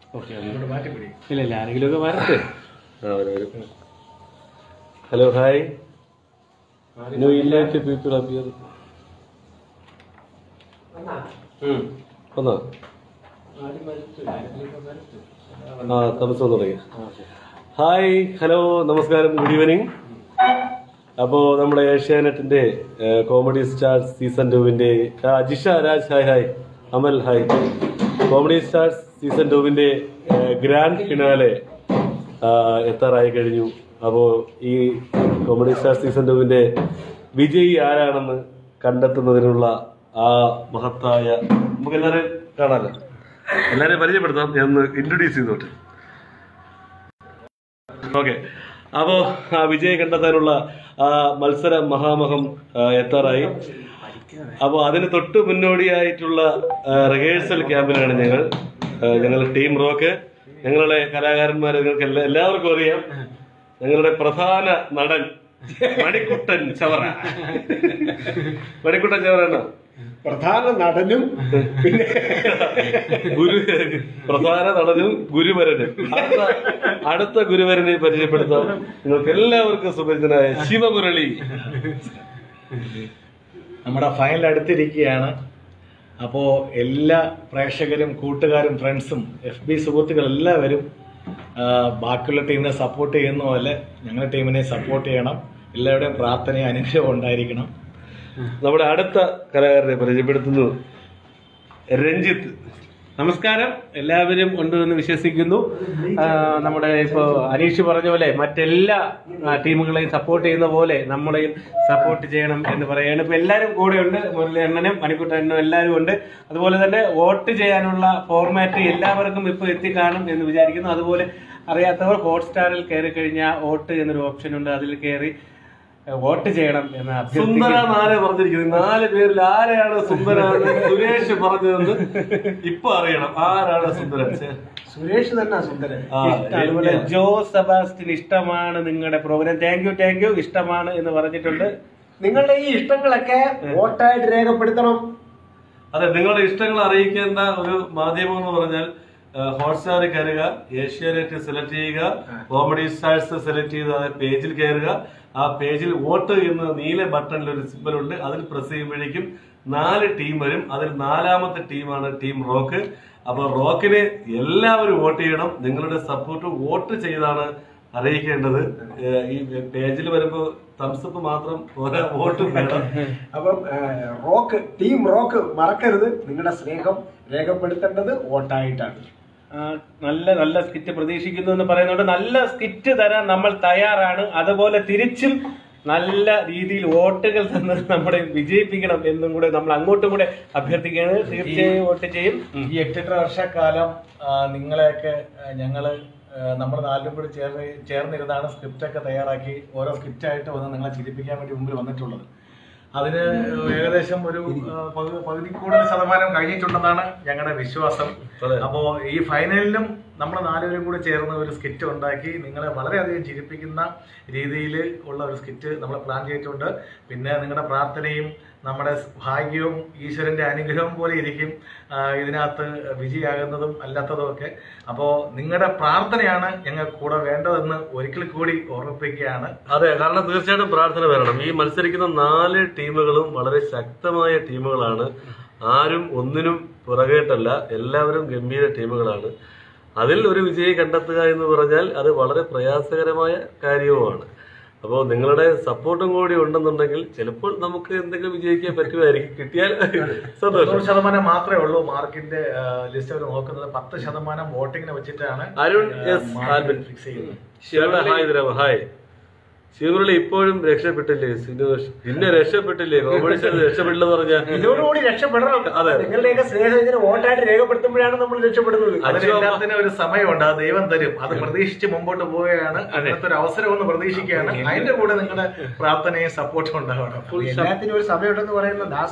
Okay അങ്ങോട്ട് മാറ്റി പിടി ഇല്ല ഇല്ല ആരെങ്കിലും ഒക്കെ വരട്ടെ ആ വരും വരും ഹലോ ഹായ് ന്യൂ ഇല്ലാറ്റ് പീപ്പിൾ അപ്പിയർ വന്നോ ആ താമസം തുടങ്ങി ഹായ് ഹലോ നമസ്കാരം ഗുഡ് ഈവനിങ് അപ്പോൾ നമ്മുടെ ഏഷ്യാനെറ്റിന്റെ കോമഡി സ്റ്റാർസ് സീസൺ ടുവിന്റെ Jisha Raj hi hi Amal hi comedy stars season ടുവിന്റെ ഗ്രാൻഡ് ഫിനാലെ എത്താറായി കഴിഞ്ഞു അപ്പോൾ ഈ കോമഡി സ്റ്റാർ സീസൺ ടുവിന്റെ വിജയി ആരാണെന്ന് കണ്ടെത്തുന്നതിനുള്ള ആ മഹത്തായ നമുക്ക് എല്ലാവരെയും കാണാമല്ലോ എല്ലാവരെയും പരിചയപ്പെടുത്താം ഞാൻ ഒന്ന് ഇൻട്രൊഡ്യൂസ് ചെയ്തോട്ടെ ഓക്കെ അപ്പോ ആ വിജയം കണ്ടെത്താനുള്ള ആ മത്സര മഹാമഹം ആ, എത്താറായി അപ്പോൾ അതിന് തൊട്ട് മുന്നോടിയായിട്ടുള്ള റിഹേഴ്സൽ ക്യാമ്പിലാണ് ഞങ്ങൾ ആ, ഞങ്ങൾ ടീം റോക്ക് ഞങ്ങളുടെ കലാകാരന്മാർ നിങ്ങൾക്ക് എല്ലാ- എല്ലാവർക്കും അറിയാം ഞങ്ങളുടെ പ്രധാന നടൻ മണിക്കുട്ടൻ ചവറ മണിക്കുട്ടൻ ചവറ എന്നാ പ്രധാന നടനും പിന്നെ ഗുരു പ്രധാന നടനും ഗുരുവരനും അടുത്ത അടുത്ത ഗുരുവരനെ പരിചയപ്പെടുത്താം നിങ്ങൾക്ക് എല്ലാവർക്കും സുപരിചിതനായ ശിവമുരളി നമ്മുടെ ഫൈനൽ അടുത്തിരിക്കുകയാണ് അപ്പോൾ എല്ലാ പ്രേക്ഷകരും കൂട്ടുകാരും ഫ്രണ്ട്സും എഫ് ബി സുഹൃത്തുക്കൾ എല്ലാവരും ആ, ബാക്കിയുള്ള ടീമിനെ സപ്പോർട്ട് ചെയ്യുന്ന പോലെ ഞങ്ങളുടെ ടീമിനെ സപ്പോർട്ട് ചെയ്യണം എല്ലാവരുടെയും പ്രാർത്ഥനയും അനുഗ്രഹവും ഉണ്ടായിരിക്കണം നമ്മുടെ അടുത്ത കലാകാരനെ പരിചയപ്പെടുത്തുന്നു രഞ്ജിത്ത് നമസ്കാരം എല്ലാവരും ഉണ്ട് എന്ന് വിശ്വസിക്കുന്നു ആ, നമ്മുടെ ഇപ്പോൾ അനീഷ് പറഞ്ഞ പോലെ മറ്റെല്ലാ ആ, ടീമുകളെയും സപ്പോർട്ട് ചെയ്യുന്ന പോലെ നമ്മളെയും സപ്പോർട്ട് ചെയ്യണം എന്ന് പറയുകയാണ് ഇപ്പൊ എല്ലാവരും കൂടെ ഉണ്ട് മുരളിയണ്ണനും മണിക്കുട്ടനും എല്ലാവരും ഉണ്ട് അതുപോലെ തന്നെ വോട്ട് ചെയ്യാനുള്ള ഫോർമാറ്റ് എല്ലാവർക്കും ഇപ്പോൾ എത്തിക്കാണും എന്ന് വിചാരിക്കുന്നു അതുപോലെ അറിയാത്തവർ ഹോട്ട്സ്റ്റാറിൽ കയറി കഴിഞ്ഞാൽ വോട്ട് എന്നൊരു ഓപ്ഷൻ ഉണ്ട് അതിൽ കയറി വോട്ട് ചെയ്യണം എന്ന് സുന്ദര അഭ്യർത്ഥിക്കുന്നു നാരെ പറഞ്ഞിരിക്കുന്നത് നാല് പേരിൽ ആരെയാണ് സുന്ദര എന്ന് സുരേഷ് പറഞ്ഞതെന്ന് ഇപ്പൊ അറിയണം ആരാണ് സുന്ദരൻ ഛെ. സുരേഷ് തന്നെ സുന്ദരൻ ആ, അതുപോലെ ജോ സെബാസ്റ്റിൻ ഇഷ്ടമാണ് നിങ്ങളുടെ programme thank you thank you ഇഷ്ടമാണ് എന്ന് പറഞ്ഞിട്ടുണ്ട് നിങ്ങളുടെ ഈ ഇഷ്ടങ്ങളൊക്കെ വോട്ടായിട്ട് രേഖപ്പെടുത്തണം അതെ നിങ്ങളുടെ ഇഷ്ടങ്ങൾ അറിയിക്കേണ്ട ഒരു മാധ്യമം എന്ന് പറഞ്ഞാൽ ഹോട്ട്സ്റ്റാറിൽ കയറുക ഏഷ്യാനെറ്റ് സെലക്ട് ചെയ്യുക കോമഡി സ്റ്റാർസ് സെലക്ട് ചെയ്ത് ആ പേജിൽ കയറുക ആ പേജിൽ വോട്ട് എന്ന നീല ബട്ടണിൽ ഒരു സിമ്പൽ ഉണ്ട് അതിൽ പ്രസ് ചെയ്യുമ്പോഴേക്കും നാല് ടീം വരും അതിൽ നാലാമത്തെ ടീമാണ് ടീം റോക്ക് അപ്പൊ റോക്കിന് എല്ലാവരും വോട്ട് ചെയ്യണം നിങ്ങളുടെ സപ്പോർട്ട് വോട്ട് ചെയ്താണ് അറിയിക്കേണ്ടത് ഏഹ് ഈ പേജിൽ വരുമ്പോ തംസപ്പ് മാത്രം പോരാ വോട്ടും വേണം അപ്പം റോക്ക് ടീം റോക്ക് മറക്കരുത് നിങ്ങളുടെ സ്നേഹം രേഖപ്പെടുത്തേണ്ടത് വോട്ടായിട്ടാണ് ആ, നല്ല നല്ല സ്കിറ്റ് പ്രതീക്ഷിക്കുന്നു എന്ന് പറയുന്നുണ്ട് നല്ല സ്കിറ്റ് തരാൻ നമ്മൾ തയ്യാറാണ് അതുപോലെ തിരിച്ചും നല്ല രീതിയിൽ വോട്ടുകൾ തന്ന് നമ്മളെ വിജയിപ്പിക്കണം എന്നും കൂടെ നമ്മൾ അങ്ങോട്ടും കൂടെ അഭ്യർത്ഥിക്കുകയാണ് തീർച്ചയായും വോട്ട് ചെയ്യും ഈ എട്ടെട്ടര വർഷക്കാലം ആ, നിങ്ങളെയൊക്കെ ആ, ഞങ്ങള് ആ, നമ്മൾ നാലും കൂടി ചേർന്ന് ചേർന്നിരുന്നാണ് സ്ക്രിപ്റ്റൊക്കെ തയ്യാറാക്കി ഓരോ സ്ക്രിപ്റ്റായിട്ട് വന്ന് നിങ്ങളെ ചിരിപ്പിക്കാൻ വേണ്ടി മുമ്പിൽ വന്നിട്ടുള്ളത് അതിന് ഏകദേശം ഒരു ആ, പകുതി പകുതി കൂടുതൽ ശതമാനം കഴിഞ്ഞിട്ടുണ്ടെന്നാണ് ഞങ്ങളുടെ വിശ്വാസം അതെ. അപ്പോ ഈ ഫൈനലിലും നമ്മൾ നാലുപേരും കൂടി ചേർന്ന് ഒരു സ്കിറ്റ് ഉണ്ടാക്കി നിങ്ങളെ വളരെയധികം ചിരിപ്പിക്കുന്ന രീതിയിൽ ഉള്ള ഒരു സ്കിറ്റ് നമ്മൾ പ്ലാൻ ചെയ്തിട്ടുണ്ട് പിന്നെ നിങ്ങളുടെ പ്രാർത്ഥനയും നമ്മുടെ ഭാഗ്യവും ഈശ്വരന്റെ അനുഗ്രഹവും പോലെ ഇരിക്കും ആ, ഇതിനകത്ത് വിജയാകുന്നതും അല്ലാത്തതും ഒക്കെ അപ്പോൾ നിങ്ങളുടെ പ്രാർത്ഥനയാണ് ഞങ്ങൾ കൂടെ വേണ്ടതെന്ന് ഒരിക്കൽ കൂടി ഓർമ്മിപ്പിക്കുകയാണ് അതെ കാരണം തീർച്ചയായിട്ടും പ്രാർത്ഥന വരണം ഈ മത്സരിക്കുന്ന നാല് ടീമുകളും വളരെ ശക്തമായ ടീമുകളാണ് ആരും ഒന്നിനും പുറകേട്ടല്ല എല്ലാവരും ഗംഭീര ടീമുകളാണ് അതിൽ ഒരു വിജയി കണ്ടെത്തുക എന്ന് പറഞ്ഞാൽ അത് വളരെ പ്രയാസകരമായ കാര്യവുമാണ് അപ്പോൾ നിങ്ങളുടെ സപ്പോർട്ടും കൂടി ഉണ്ടെന്നുണ്ടെങ്കിൽ ചിലപ്പോൾ നമുക്ക് എന്തെങ്കിലും വിജയിക്കാൻ പറ്റുമായിരിക്കും കിട്ടിയാൽ സന്തോഷം തൊണ്ണൂറ് ശതമാനം മാത്രമേ ഉള്ളൂ മാർക്കിന്റെ ലിസ്റ്റ് അവർ നോക്കുന്നത് പത്ത് ശതമാനം വോട്ടിങ്ങിനെ വെച്ചിട്ടാണ് അരുൺ എസ് ആൽബിൻ ഫിക്സ് ചെയ്യുന്നത് ശിവമുരളി ഹായ് ദ്രവ ഹായ് ശിവമുരളി ഇപ്പോഴും രക്ഷപ്പെട്ടില്ലേ സിനോഷ് പിന്നെ രക്ഷപ്പെട്ടില്ലേ കോമഡി സ്റ്റാർ രക്ഷപ്പെട്ടില്ലെന്ന് പറഞ്ഞാൽ ഇതോടുകൂടി രക്ഷപ്പെടണം അതെ. നിങ്ങളുടെയൊക്കെ സ്നേഹം ഇങ്ങനെ വോട്ടായിട്ട് രേഖപ്പെടുത്തുമ്പോഴാണ് നമ്മൾ രക്ഷപ്പെടുന്നത് അതിന് എല്ലാത്തിനും ഒരു സമയമുണ്ട് അത് ദൈവം തരും അത് പ്രതീക്ഷിച്ച് മുമ്പോട്ട് പോവുകയാണ് അങ്ങനത്തെ ഒരു അവസരം ഒന്ന് പ്രതീക്ഷിക്കുകയാണ് അതിന്റെ കൂടെ നിങ്ങളുടെ പ്രാർത്ഥനയും സപ്പോർട്ടും ഉണ്ടാവണം എല്ലാത്തിനും ഒരു സമയമുണ്ടെന്ന് പറയുന്ന ദാസ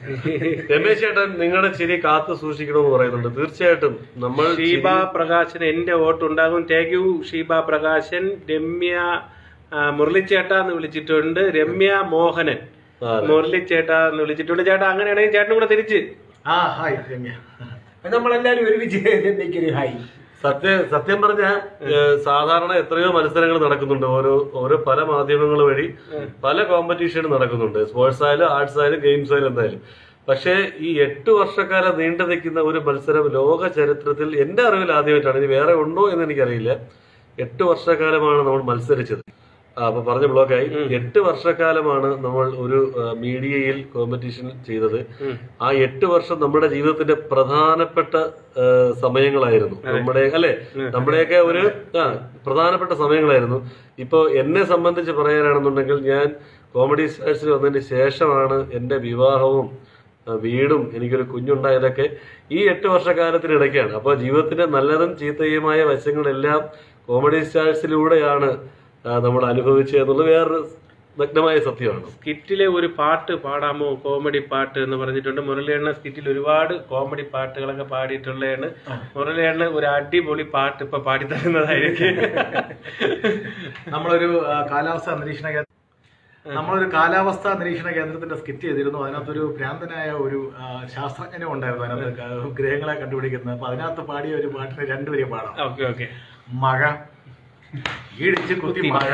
രമേശ് ചേട്ടൻ നിങ്ങളുടെ ചിരി കാത്തു സൂക്ഷിക്കണമെന്ന് പറയുന്നുണ്ട് തീർച്ചയായിട്ടും നമ്മൾ ഷീബ പ്രകാശൻ എന്റെ വോട്ട് ഉണ്ടാകും താങ്ക് യു ഷീബ പ്രകാശൻ രമ്യ ആ, മുരളിച്ചേട്ട എന്ന് വിളിച്ചിട്ടുണ്ട് രമ്യ മോഹനൻ ആ, അതെ. മുരളിച്ചേട്ട എന്ന് വിളിച്ചിട്ടുണ്ട് ചേട്ടാ അങ്ങനെയാണെങ്കിൽ ചേട്ടനും കൂടെ തിരിച്ച് ആ ഹായ് രമ്യ നമ്മളെല്ലാരും ഒരുമിച്ച് ഹായ് സത്യം സത്യം പറഞ്ഞ സാധാരണ എത്രയോ മത്സരങ്ങൾ നടക്കുന്നുണ്ട് ഓരോ ഓരോ പല മാധ്യമങ്ങൾ വഴി പല കോമ്പറ്റീഷൻ നടക്കുന്നുണ്ട് സ്പോർട്സ് ആയാലും ആർട്സ് ആയാലും ഗെയിംസ് ആയാലും എന്തായാലും പക്ഷേ ഈ എട്ട് വർഷക്കാലം നീണ്ടു നിൽക്കുന്ന ഒരു മത്സരം ലോക ചരിത്രത്തിൽ എന്റെ അറിവിൽ ആദ്യമായിട്ടാണ് ഇനി വേറെ ഉണ്ടോ എന്ന് എനിക്കറിയില്ല എട്ട് വർഷക്കാലമാണ് നമ്മൾ മത്സരിച്ചത് ആ, അപ്പൊ പറഞ്ഞ ബ്ലോക്കായി എട്ട് വർഷക്കാലമാണ് നമ്മൾ ഒരു ആ, മീഡിയയിൽ കോമ്പറ്റീഷൻ ചെയ്തത് ആ എട്ട് വർഷം നമ്മുടെ ജീവിതത്തിന്റെ പ്രധാനപ്പെട്ട ആ, സമയങ്ങളായിരുന്നു നമ്മുടെ അല്ലെ നമ്മുടെയൊക്കെ ഒരു ആ പ്രധാനപ്പെട്ട സമയങ്ങളായിരുന്നു ഇപ്പൊ എന്നെ സംബന്ധിച്ച് പറയാനാണെന്നുണ്ടെങ്കിൽ ഞാൻ കോമഡി സ്റ്റാഴ്സിൽ വന്നതിന് ശേഷമാണ് എന്റെ വിവാഹവും ആ, വീടും എനിക്കൊരു കുഞ്ഞുണ്ടായതൊക്കെ ഈ എട്ട് വർഷക്കാലത്തിനിടയ്ക്കാണ് അപ്പോൾ ജീവിതത്തിന്റെ നല്ലതും ചീത്തയുമായ വശങ്ങളെല്ലാം കോമഡി സ്റ്റാഴ്സിലൂടെയാണ് ആ, നമ്മൾ അനുഭവിച്ചത് എന്നുള്ളത് വേറൊരു നഗ്നമായ സത്യമാണ് സ്കിറ്റിലെ ഒരു പാട്ട് പാടാമോ കോമഡി പാട്ട് എന്ന് പറഞ്ഞിട്ടുണ്ട് മുരളിയണ്ണ സ്കിറ്റിൽ ഒരുപാട് കോമഡി പാട്ടുകളൊക്കെ പാടിയിട്ടുള്ളതാണ് മുരളിയണ്ണ ഒരു അടിപൊളി പാട്ട് ഇപ്പൊ പാടി തരുന്നതായിരിക്കും നമ്മളൊരു ആ, കാലാവസ്ഥ നിരീക്ഷണ കേന്ദ്ര നമ്മളൊരു കാലാവസ്ഥ നിരീക്ഷണ കേന്ദ്രത്തിന്റെ സ്കിറ്റ് ചെയ്തിരുന്നു അതിനകത്തൊരു ഭ്രാന്തനായ ഒരു ആ, ശാസ്ത്രജ്ഞനും ഉണ്ടായിരുന്നു അതിനകത്ത് ക- ഗ്രഹങ്ങളെ കണ്ടുപിടിക്കുന്നത് അപ്പൊ അതിനകത്ത് പാടിയ ഒരു പാട്ടിന് രണ്ടുപേരും പാടാം ഓക്കെ ഓക്കെ മഴ ഇടിച്ച് കുത്തി മഴ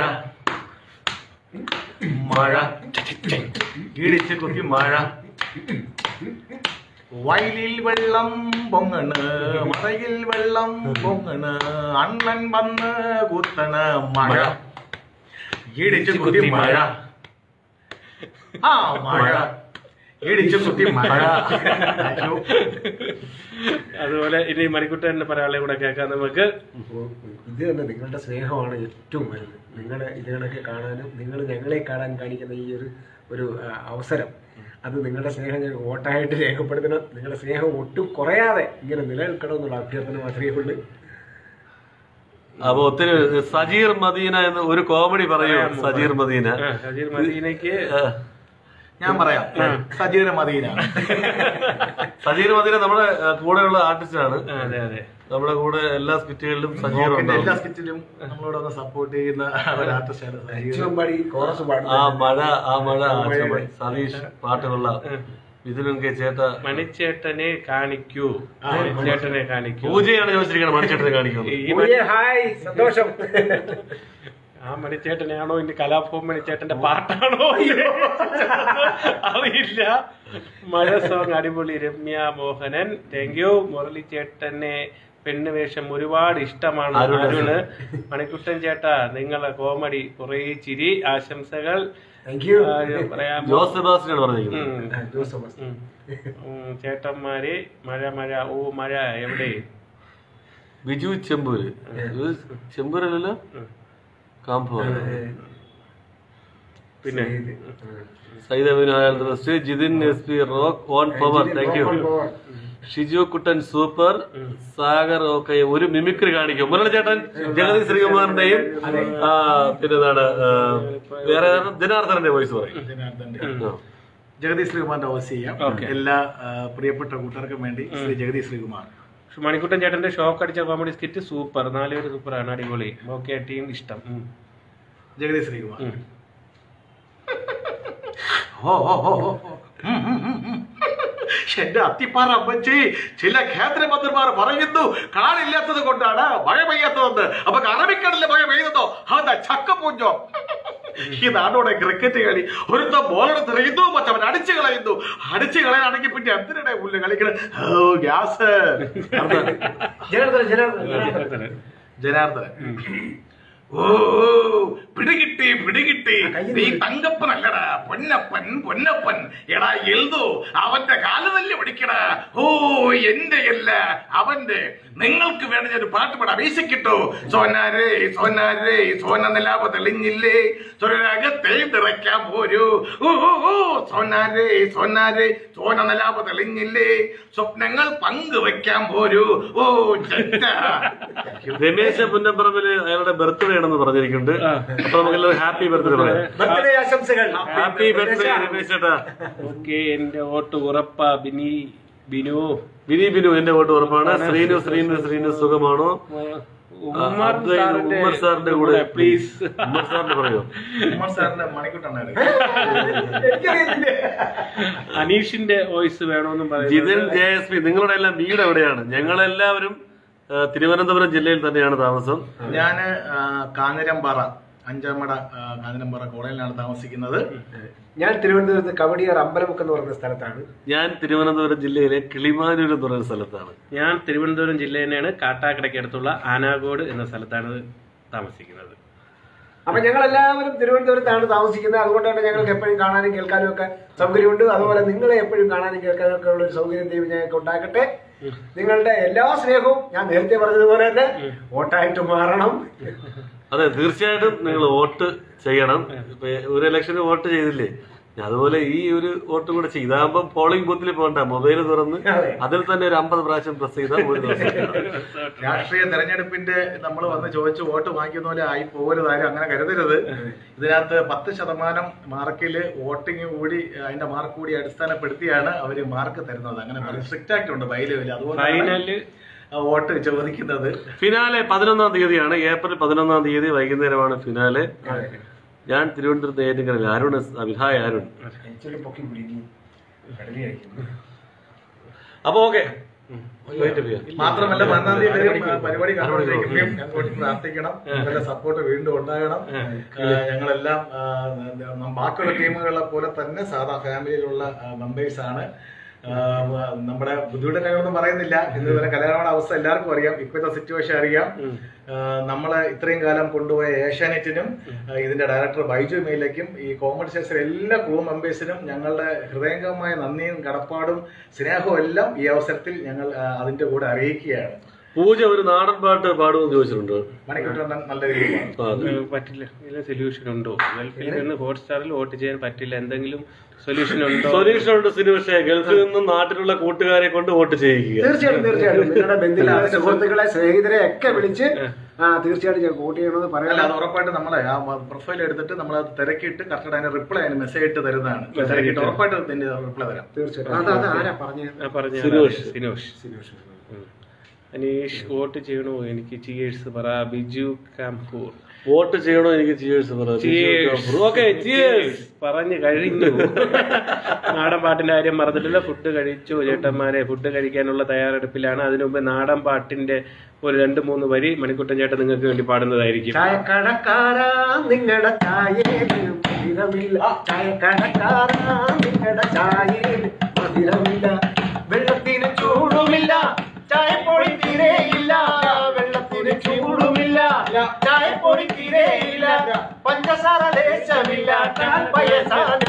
മഴ ഇടിച്ച് കുത്തി മഴ വയലിൽ വെള്ളം പൊങ്ങണ് മറയിൽ വെള്ളം പൊങ്ങണ് അണ്ണൻ വന്ന് കുത്തണ് മഴ ഇടിച്ച് കുത്തി മഴ ആ മഴ ഇടിച്ച് കുത്തി മഴ അയ്യോ. അതുപോലെ ഇനി മണിക്കുട്ടന്റെ പറയാളെ കൂടെ കേൾക്കാം നമുക്ക് അപ്പോൾ ഇത് തന്നെ നിങ്ങളുടെ സ്നേഹമാണ് ഏറ്റവും വലുത് നിങ്ങളെ ഇതിനൊക്കെ കാണാനും നിങ്ങൾ ഞങ്ങളെ കാണാൻ കാണിക്കുന്ന ഈ ഒരു ഒരു ആ, അവസരം അത് നിങ്ങളുടെ സ്നേഹം ഞങ്ങൾക്ക് വോട്ടായിട്ട് രേഖപ്പെടുത്തണം നിങ്ങളുടെ സ്നേഹം ഒട്ടും കുറയാതെ ഇങ്ങനെ നിലനിൽക്കണം എന്നുള്ള അഭ്യർത്ഥന മാത്രമേ ഉള്ളൂ അപ്പൊ ഒത്തിരി സജീർ മദീന എന്ന് ഒരു കോമഡി പറയൂ സജീർ മദീന ആ, സജീർ മദീനയ്ക്ക് ആ, ഞാൻ പറയാം സജീവ മദീന സജീർ മദീന നമ്മുടെ ആ, കൂടെയുള്ള ആർട്ടിസ്റ്റാണ് ആ, അതെ അതെ നമ്മുടെ കൂടെ എല്ലാ സ്കിറ്റുകളിലും സജീർ പിന്നെ എല്ലാ ഉണ്ടാവും സ്കിറ്റിലും നമ്മളോട് ഒന്ന് സപ്പോർട്ട് ചെയ്യുന്ന ഒരു ആർട്ടിസ്റ്റാണ് സജീവ ഏറ്റവും പാടി കോറസ് പാടും ആ മഴ ആ മഴ ആ ചമ- സതീഷ് പാട്ടുകൊള്ള ഇതിലും കെ ചേട്ട മണിച്ചേട്ടനെ കാണിക്കൂ മണിച്ചേട്ടനെ കാണിക്കൂ പൂജയാണ് ചോദിച്ചിരിക്കുന്നത് മണിച്ചേട്ടനെ കാണിക്കുന്നത് ഈ മണി- ഹായ് സന്തോഷം ആ മണിച്ചേട്ടനെയാണോ ഇനി കലാഭവൻ മണിച്ചേട്ടന്റെ പാട്ടാണോ അറിയില്ല മഴ സോങ് അടിപൊളി രമ്യ മോഹനൻ താങ്ക് യു മുരളി ചേട്ടനെ പെണ്ണ് വേഷം ഒരുപാട് ഇഷ്ടമാണ് അരുണ്. അരുണ് മണിക്കുട്ടൻ ചേട്ടാ നിങ്ങളെ കോമഡി കുറേ ചിരി ആശംസകൾ താങ്ക് യു ആ, പറയാമോ ജോസ് സെബാസ്റ്റിനാണ് പറഞ്ഞിരിക്കുന്നത് ഉം. ജോസ് തോമസ് ഉം. ഉം, ചേട്ടന്മാരെ മഴ മഴ ഓ മഴ എവിടെ ബിജു ചെമ്പൂര് ഇത് ചെമ്പൂരല്ലല്ലോ കാമ്പോ പിന്നെ സൈദ് അബിൻ ഹായൽ റസ്റ്റ് Jithin S P rock on power thank you Shiju Kuttan super Sagar okay ഒരു മിമിക്രി കാണിക്കും മുരളി ചേട്ടൻ ജഗതി ശ്രീകുമാറിന്റെയും ആ, പിന്നെ എന്താണ് ആ, വേറെ ഏതാണ്? ദിനാർദ്ദനന്റെ വോയിസ് പറയും ജനാർദ്ദന്റെ ആ. ജഗദീഷ് ശ്രീകുമാറിന്റെ ഓസ് ചെയ്യാം Okay. എല്ലാ ആ, പ്രിയപ്പെട്ട കൂട്ടുകാർക്കും വേണ്ടി ശ്രീ ജഗദീഷ് ശ്രീകുമാർ മണിക്കുട്ടൻ ചേട്ടന്റെ ഷോക്ക് അടിച്ച കോമഡി സ്കിറ്റ് സൂപ്പർ നാലുപേര് സൂപ്പറാണ് അടിപൊളി ഓക്കെ ടീം ഇഷ്ടം ഉം. ജഗദീഷ് ശ്രീകുമാർ ഉം. ഓ ഓ ഓ ഓ, ഓ. ഉം, ഉം, ഉം, ഉം. എന്റെ അത്തിപ്പാറ അമ്മച്ചി ചില കേന്ദ്രമന്ത്രിമാർ പറയുന്നു കാണില്ലാത്തത് കൊണ്ടാണ് മഴ പെയ്യാത്തതെന്ന് അപ്പൊ അറബിക്കടലിൽ മഴ പെയ്യുന്നതോ അതാ ചക്കപ്പൂഞ്ചോ ഇതാണോടെ ക്രിക്കറ്റ് കളി ഒരുത്ത ബോളെടുത്ത് എറിയുന്നു മറ്റവൻ അടിച്ചു കളയുന്നു അടിച്ചു കളയാണെങ്കിൽ പിന്നെ എന്തിനാണ് പുല്ല് കളിക്കണത് ഓ ഗ്യാസ് ജനാർദ്ദൻ ജനാർദ്ദൻ ജനാർദ്ദനൻ ഓ പിടികിട്ടി പിടികിട്ടി നീ തങ്കപ്പനല്ലടാ പൊന്നപ്പൻ പൊന്നപ്പൻ എടാ എൽതു അവന്റെ കാല് തല്ലി പിടിക്കടാ ഓ എന്റെ അല്ല അവന്റെ നിങ്ങൾക്ക് വേണമെങ്കിൽ ഒരു പാട്ട് പാടാം വീശിക്കിട്ടു സോനാരേ സോനാരേ സോന നിലാപ തെളിഞ്ഞില്ലേ സ്വരരാഗത്തെ നിറയ്ക്കാൻ പോരൂ ഓ ഓ, ഓ സോനാരേ സോനാരേ സോന നിലാപ തെളിഞ്ഞില്ലേ സ്വപ്നങ്ങൾ പങ്കുവെക്കാൻ പോരൂ ഓ ചെറ്റാ രമേശ പുന്നപ്പറമ്പില് അയാളുടെ ബർത്ത്ഡേ ആണെന്ന് പറഞ്ഞിരിക്കുന്നുണ്ട് അപ്പൊ നമുക്ക് ഹാപ്പി ബർത്ത്ഡേ പറയാം ബർത്ത്ഡേ ആശംസകൾ ഹാപ്പി ബർത്ത്ഡേ രമേശ് ചേട്ടാ ഓക്കെ എന്റെ വോട്ട് ഉറപ്പാ ബിനി ബിനു ബിനി ബിനു എന്റെ വോട്ട് ഉറപ്പാണ് ശ്രീനു ശ്രീനു ശ്രീനു സുഖമാണോ ഉമ്മർ അദ്വൈത് സാറിന്റെ ഉമ്മർ സാറിന്റെ കൂടെ പ്ലീസ് ഉമ്മർ സാറിന്റെ പറയോ ഉമ്മർ സാറിന്റെ മണിക്കുട്ടാണ് അനീഷിന്റെ വോയിസ് വേണമെന്നും ജിതിൻ പറയുന്നത് ജെ എസ് പി നിങ്ങളുടെ എല്ലാം വീട് എവിടെയാണ് ഞങ്ങളെല്ലാവരും ആ, തിരുവനന്തപുരം ജില്ലയിൽ തന്നെയാണ് താമസം ഞാൻ കാഞ്ഞിരമ്പാറ അഞ്ചാമട ആ, കാഞ്ഞിരമ്പാറ കോളേജിലാണ് താമസിക്കുന്നത് ഞാൻ തിരുവനന്തപുരത്ത് കവടിയാർ അമ്പലമുക്ക് എന്ന് പറയുന്ന സ്ഥലത്താണ് ഞാൻ തിരുവനന്തപുരം ജില്ലയിലെ കിളിമാനൂർ എന്ന് പറയുന്ന സ്ഥലത്താണ് ഞാൻ തിരുവനന്തപുരം ജില്ല തന്നെയാണ് കാട്ടാക്കടയ്ക്ക് അടുത്തുള്ള ആനാഗോഡ് എന്ന സ്ഥലത്താണ് താമസിക്കുന്നത് അപ്പൊ ഞങ്ങൾ എല്ലാവരും തിരുവനന്തപുരത്താണ് താമസിക്കുന്നത് അതുകൊണ്ടാണ് ഞങ്ങൾക്ക് എപ്പോഴും കാണാനും കേൾക്കാനും ഒക്കെ സൗകര്യമുണ്ട് അതുപോലെ നിങ്ങളെ എപ്പോഴും കാണാനും കേൾക്കാനും ഒക്കെ ഉള്ള ഒരു സൗകര്യം ദൈവം ഞങ്ങൾക്ക് ഉണ്ടാക്കട്ടെ നിങ്ങളുടെ എല്ലാ സ്നേഹവും ഞാൻ നേരത്തെ പറഞ്ഞതുപോലെ തന്നെ വോട്ടായിട്ട് മാറണം അതെ തീർച്ചയായിട്ടും നിങ്ങൾ വോട്ട് ചെയ്യണം ഇപ്പൊ ഒരു ഇലക്ഷന് വോട്ട് ചെയ്തില്ലേ അതുപോലെ ഈ ഒരു വോട്ട് കൂടെ ചെയ്യും ഇതാകുമ്പോൾ പോളിംഗ് ബൂത്തിൽ പോകണ്ട മൊബൈൽ തുറന്ന് അതെ. അതിൽ തന്നെ ഒരു അമ്പത് പ്രാവശ്യം പ്രസ് ചെയ്താൽ ഒരു ദിവസം രാഷ്ട്രീയ തെരഞ്ഞെടുപ്പിന്റെ നമ്മൾ വന്ന് ചോദിച്ച് വോട്ട് വാങ്ങിക്കുന്ന പോലെ ആയി പോകരുത് ആരും അങ്ങനെ കരുതരുത് ഇതിനകത്ത് പത്ത് ശതമാനം മാർക്കില് വോട്ടിംഗ് കൂടി അതിന്റെ മാർക്ക് കൂടി അടിസ്ഥാനപ്പെടുത്തിയാണ് അവര് മാർക്ക് തരുന്നത് അങ്ങനെ സ്ട്രിക്റ്റ് ആയിട്ട് ഉണ്ട് ബൈലുവിൽ അതുകൊണ്ടാണ് ഫൈനല് വോട്ട് ചോദിക്കുന്നത് ഫിനാലെ പതിനൊന്നാം തീയതിയാണ് ഏപ്രിൽ പതിനൊന്നാം തീയതി വൈകുന്നേരമാണ് ഫിനാലെ ഞാൻ തിരുവനന്തപുരത്ത് ഏറ്റുകരയിൽ അരുൺ എസ് അബിൻ. ഹായ് അരുൺ ഇച്ചിരി പൊക്കി പിടിക്കും കടലിയായിരിക്കും അപ്പൊ ഓക്കെ മാത്രമല്ല പതിനാം തീയതി വരെയും, ആ, പരിപാടി കണ്ടുകൊണ്ടിരിക്കുകയും ഞങ്ങൾക്ക് പ്രാർത്ഥിക്കണം നിങ്ങളുടെ സപ്പോർട്ട് വീണ്ടും ഉണ്ടാകണം ആ, ഞങ്ങളെല്ലാം ആ, ന- ബാക്കിയുള്ള ടീമുകളെ പോലെ തന്നെ സാധാ ഫാമിലിയിലുള്ള മെമ്പേഴ്സ് ആണ് ആ, നമ്മുടെ ബുദ്ധിമുട്ടും കാര്യങ്ങളൊന്നും പറയുന്നില്ല ഇന്ന് വരെ കല്യാണങ്ങളുടെ അവസ്ഥ എല്ലാവർക്കും അറിയാം ഇപ്പോഴത്തെ സിറ്റുവേഷൻ അറിയാം ആ, നമ്മളെ ഇത്രയും കാലം കൊണ്ടുപോയ ഏഷ്യാനെറ്റിനും ആ, ഇതിന്റെ ഡയറക്ടർ ബൈജു മേലേക്കും ഈ കോമഡി സ്റ്റേഷൻ എല്ലാ ക്രൂ മെമ്പേഴ്സിനും ഞങ്ങളുടെ ഹൃദയംഗമായ നന്ദിയും കടപ്പാടും സ്നേഹവും എല്ലാം ഈ അവസരത്തിൽ ഞങ്ങൾ ആ, അതിന്റെ കൂടെ അറിയിക്കുകയാണ് പൂജ ഒരു നാടൻ പാട്ട് പാടുമെന്ന് ചോദിച്ചിട്ടുണ്ട് മണിക്കൂട്ടൻ നല്ല രീതിയിലാണ് ആ, അതെ. ഏഹ് പറ്റില്ല ഇതിന് സൊല്യൂഷൻ ഉണ്ടോ ഗൾഫിൽ നിന്ന് ഹോട്ട്സ്റ്റാറിൽ വോട്ട് ചെയ്യാൻ പറ്റില്ല എന്തെങ്കിലും സൊല്യൂഷൻ ഉണ്ടോ സൊല്യൂഷൻ ഉണ്ട് സിനിമ ഗൾഫിൽ നിന്നും നാട്ടിലുള്ള കൂട്ടുകാരെ കൊണ്ട് വോട്ട് ചെയ്യിക്കുക തീർച്ചയായിട്ടും തീർച്ചയായിട്ടും നിങ്ങളുടെ ബന്ധുക്കളെ സുഹൃത്തുക്കളെ സ്നേഹിതരെ ഒക്കെ വിളിച്ച് ആ തീർച്ചയായിട്ടും ഞാൻ വോട്ട് ചെയ്യണമെന്ന് അല്ല പറയാം അത് ഉറപ്പായിട്ട് നമ്മളെ ആ പ്രൊഫൈൽ എടുത്തിട്ട് നമ്മൾ അത് തിരക്കിയിട്ട് കറക്റ്റ് അതിന് റിപ്ലൈ അതിന് മെസ്സേജ് ഇട്ട് തരുന്നതാണ് തിരക്കിയിട്ട് ഉറപ്പായിട്ട് അതിന്റെ റിപ്ലൈ തരാം തീർച്ചയായിട്ടും അത് അത് ആരാ പറഞ്ഞത് ആ, പറഞ്ഞ സിനോഷ്. സിനോഷ് ഉം. അനീഷ് വോട്ട് ചെയ്യണോ എനിക്ക് ചിയേഴ്സ് പറ ബിജു കാംപൂർ വോട്ട് ചെയ്യണോ എനിക്ക് ചിയേഴ്സ് ഓക്കെ ചിയേഴ്സ് പറഞ്ഞു കഴിഞ്ഞു നാടൻ പാട്ടിന്റെ കാര്യം മറന്നിട്ടില്ല ഫുഡ് കഴിച്ചു ചേട്ടന്മാരെ ഫുഡ് കഴിക്കാനുള്ള തയ്യാറെടുപ്പിലാണ് അതിനു മുമ്പ് നാടൻ പാട്ടിന്റെ ഒരു രണ്ട് മൂന്ന് വരി മണിക്കുട്ടൻ ചേട്ടൻ നിങ്ങൾക്ക് വേണ്ടി പാടുന്നതായിരിക്കും ചായക്കടക്കാരാ നിങ്ങളുടെ ചായയിൽ മധുരമില്ല ചായക്കടക്കാരാ നിങ്ങളുടെ ചായയിൽ മധുരമില്ല വെള്ളത്തിന് ചൂടുമില്ല ചായപ്പൊടി തീരെയില്ല വെള്ളത്തിന് ചൂടുമില്ല ചായപ്പൊടി തീരെയില്ല പഞ്ചസാര ലേശമില്ല കാൽ പയസാന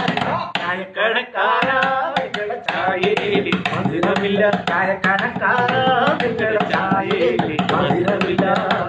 ചായക്കടക്കാരാ നിങ്ങളുടെ ചായയിൽ മധുരമില്ല ചായക്കടക്കാരാ നിങ്ങളുടെ ചായയിൽ മധുരമില്ല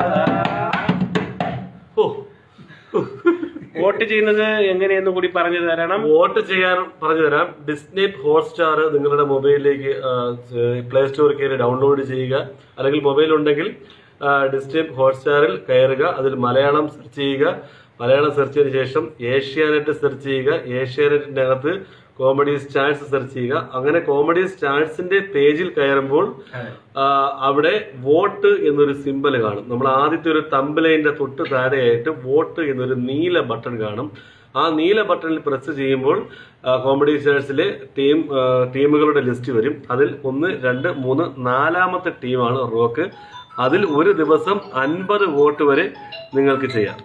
ഓ വോട്ട് ചെയ്യുന്നത് എങ്ങനെയെന്ന് കൂടി പറഞ്ഞു തരണം വോട്ട് ചെയ്യാൻ പറഞ്ഞു തരാം ഡിസ്നി ഹോട്ട്സ്റ്റാർ നിങ്ങളുടെ മൊബൈലിലേക്ക് പ്ലേ സ്റ്റോറിൽ കയറി ഡൗൺലോഡ് ചെയ്യുക അല്ലെങ്കിൽ മൊബൈൽ ഉണ്ടെങ്കിൽ ഡിസ്നി ഹോട്ട്സ്റ്റാറിൽ കയറുക അതിൽ മലയാളം സെർച്ച് ചെയ്യുക മലയാളം സെർച്ച് ചെയ്തതിനു ശേഷം ഏഷ്യാനെറ്റ് സെർച്ച് ചെയ്യുക ഏഷ്യാനെറ്റിന്റെ അകത്ത് കോമഡി സ്റ്റാർസ് സെർച്ച് ചെയ്യുക അങ്ങനെ കോമഡി സ്റ്റാർസിന്റെ പേജിൽ കയറുമ്പോൾ ആ, അവിടെ വോട്ട് എന്നൊരു സിമ്പൽ കാണും നമ്മൾ ആദ്യത്തെ ഒരു തമ്പലൈന്റെ തൊട്ട് താഴെയായിട്ട് വോട്ട് എന്നൊരു നീല ബട്ടൺ കാണും ആ നീല ബട്ടണിൽ പ്രസ് ചെയ്യുമ്പോൾ ആ, കോമഡി സ്റ്റാർസിലെ ടീം ആ, ടീമുകളുടെ ലിസ്റ്റ് വരും അതിൽ ഒന്ന് രണ്ട് മൂന്ന് നാലാമത്തെ ടീമാണ് റോക്ക് അതിൽ ഒരു ദിവസം അൻപത് വോട്ട് വരെ നിങ്ങൾക്ക് ചെയ്യാം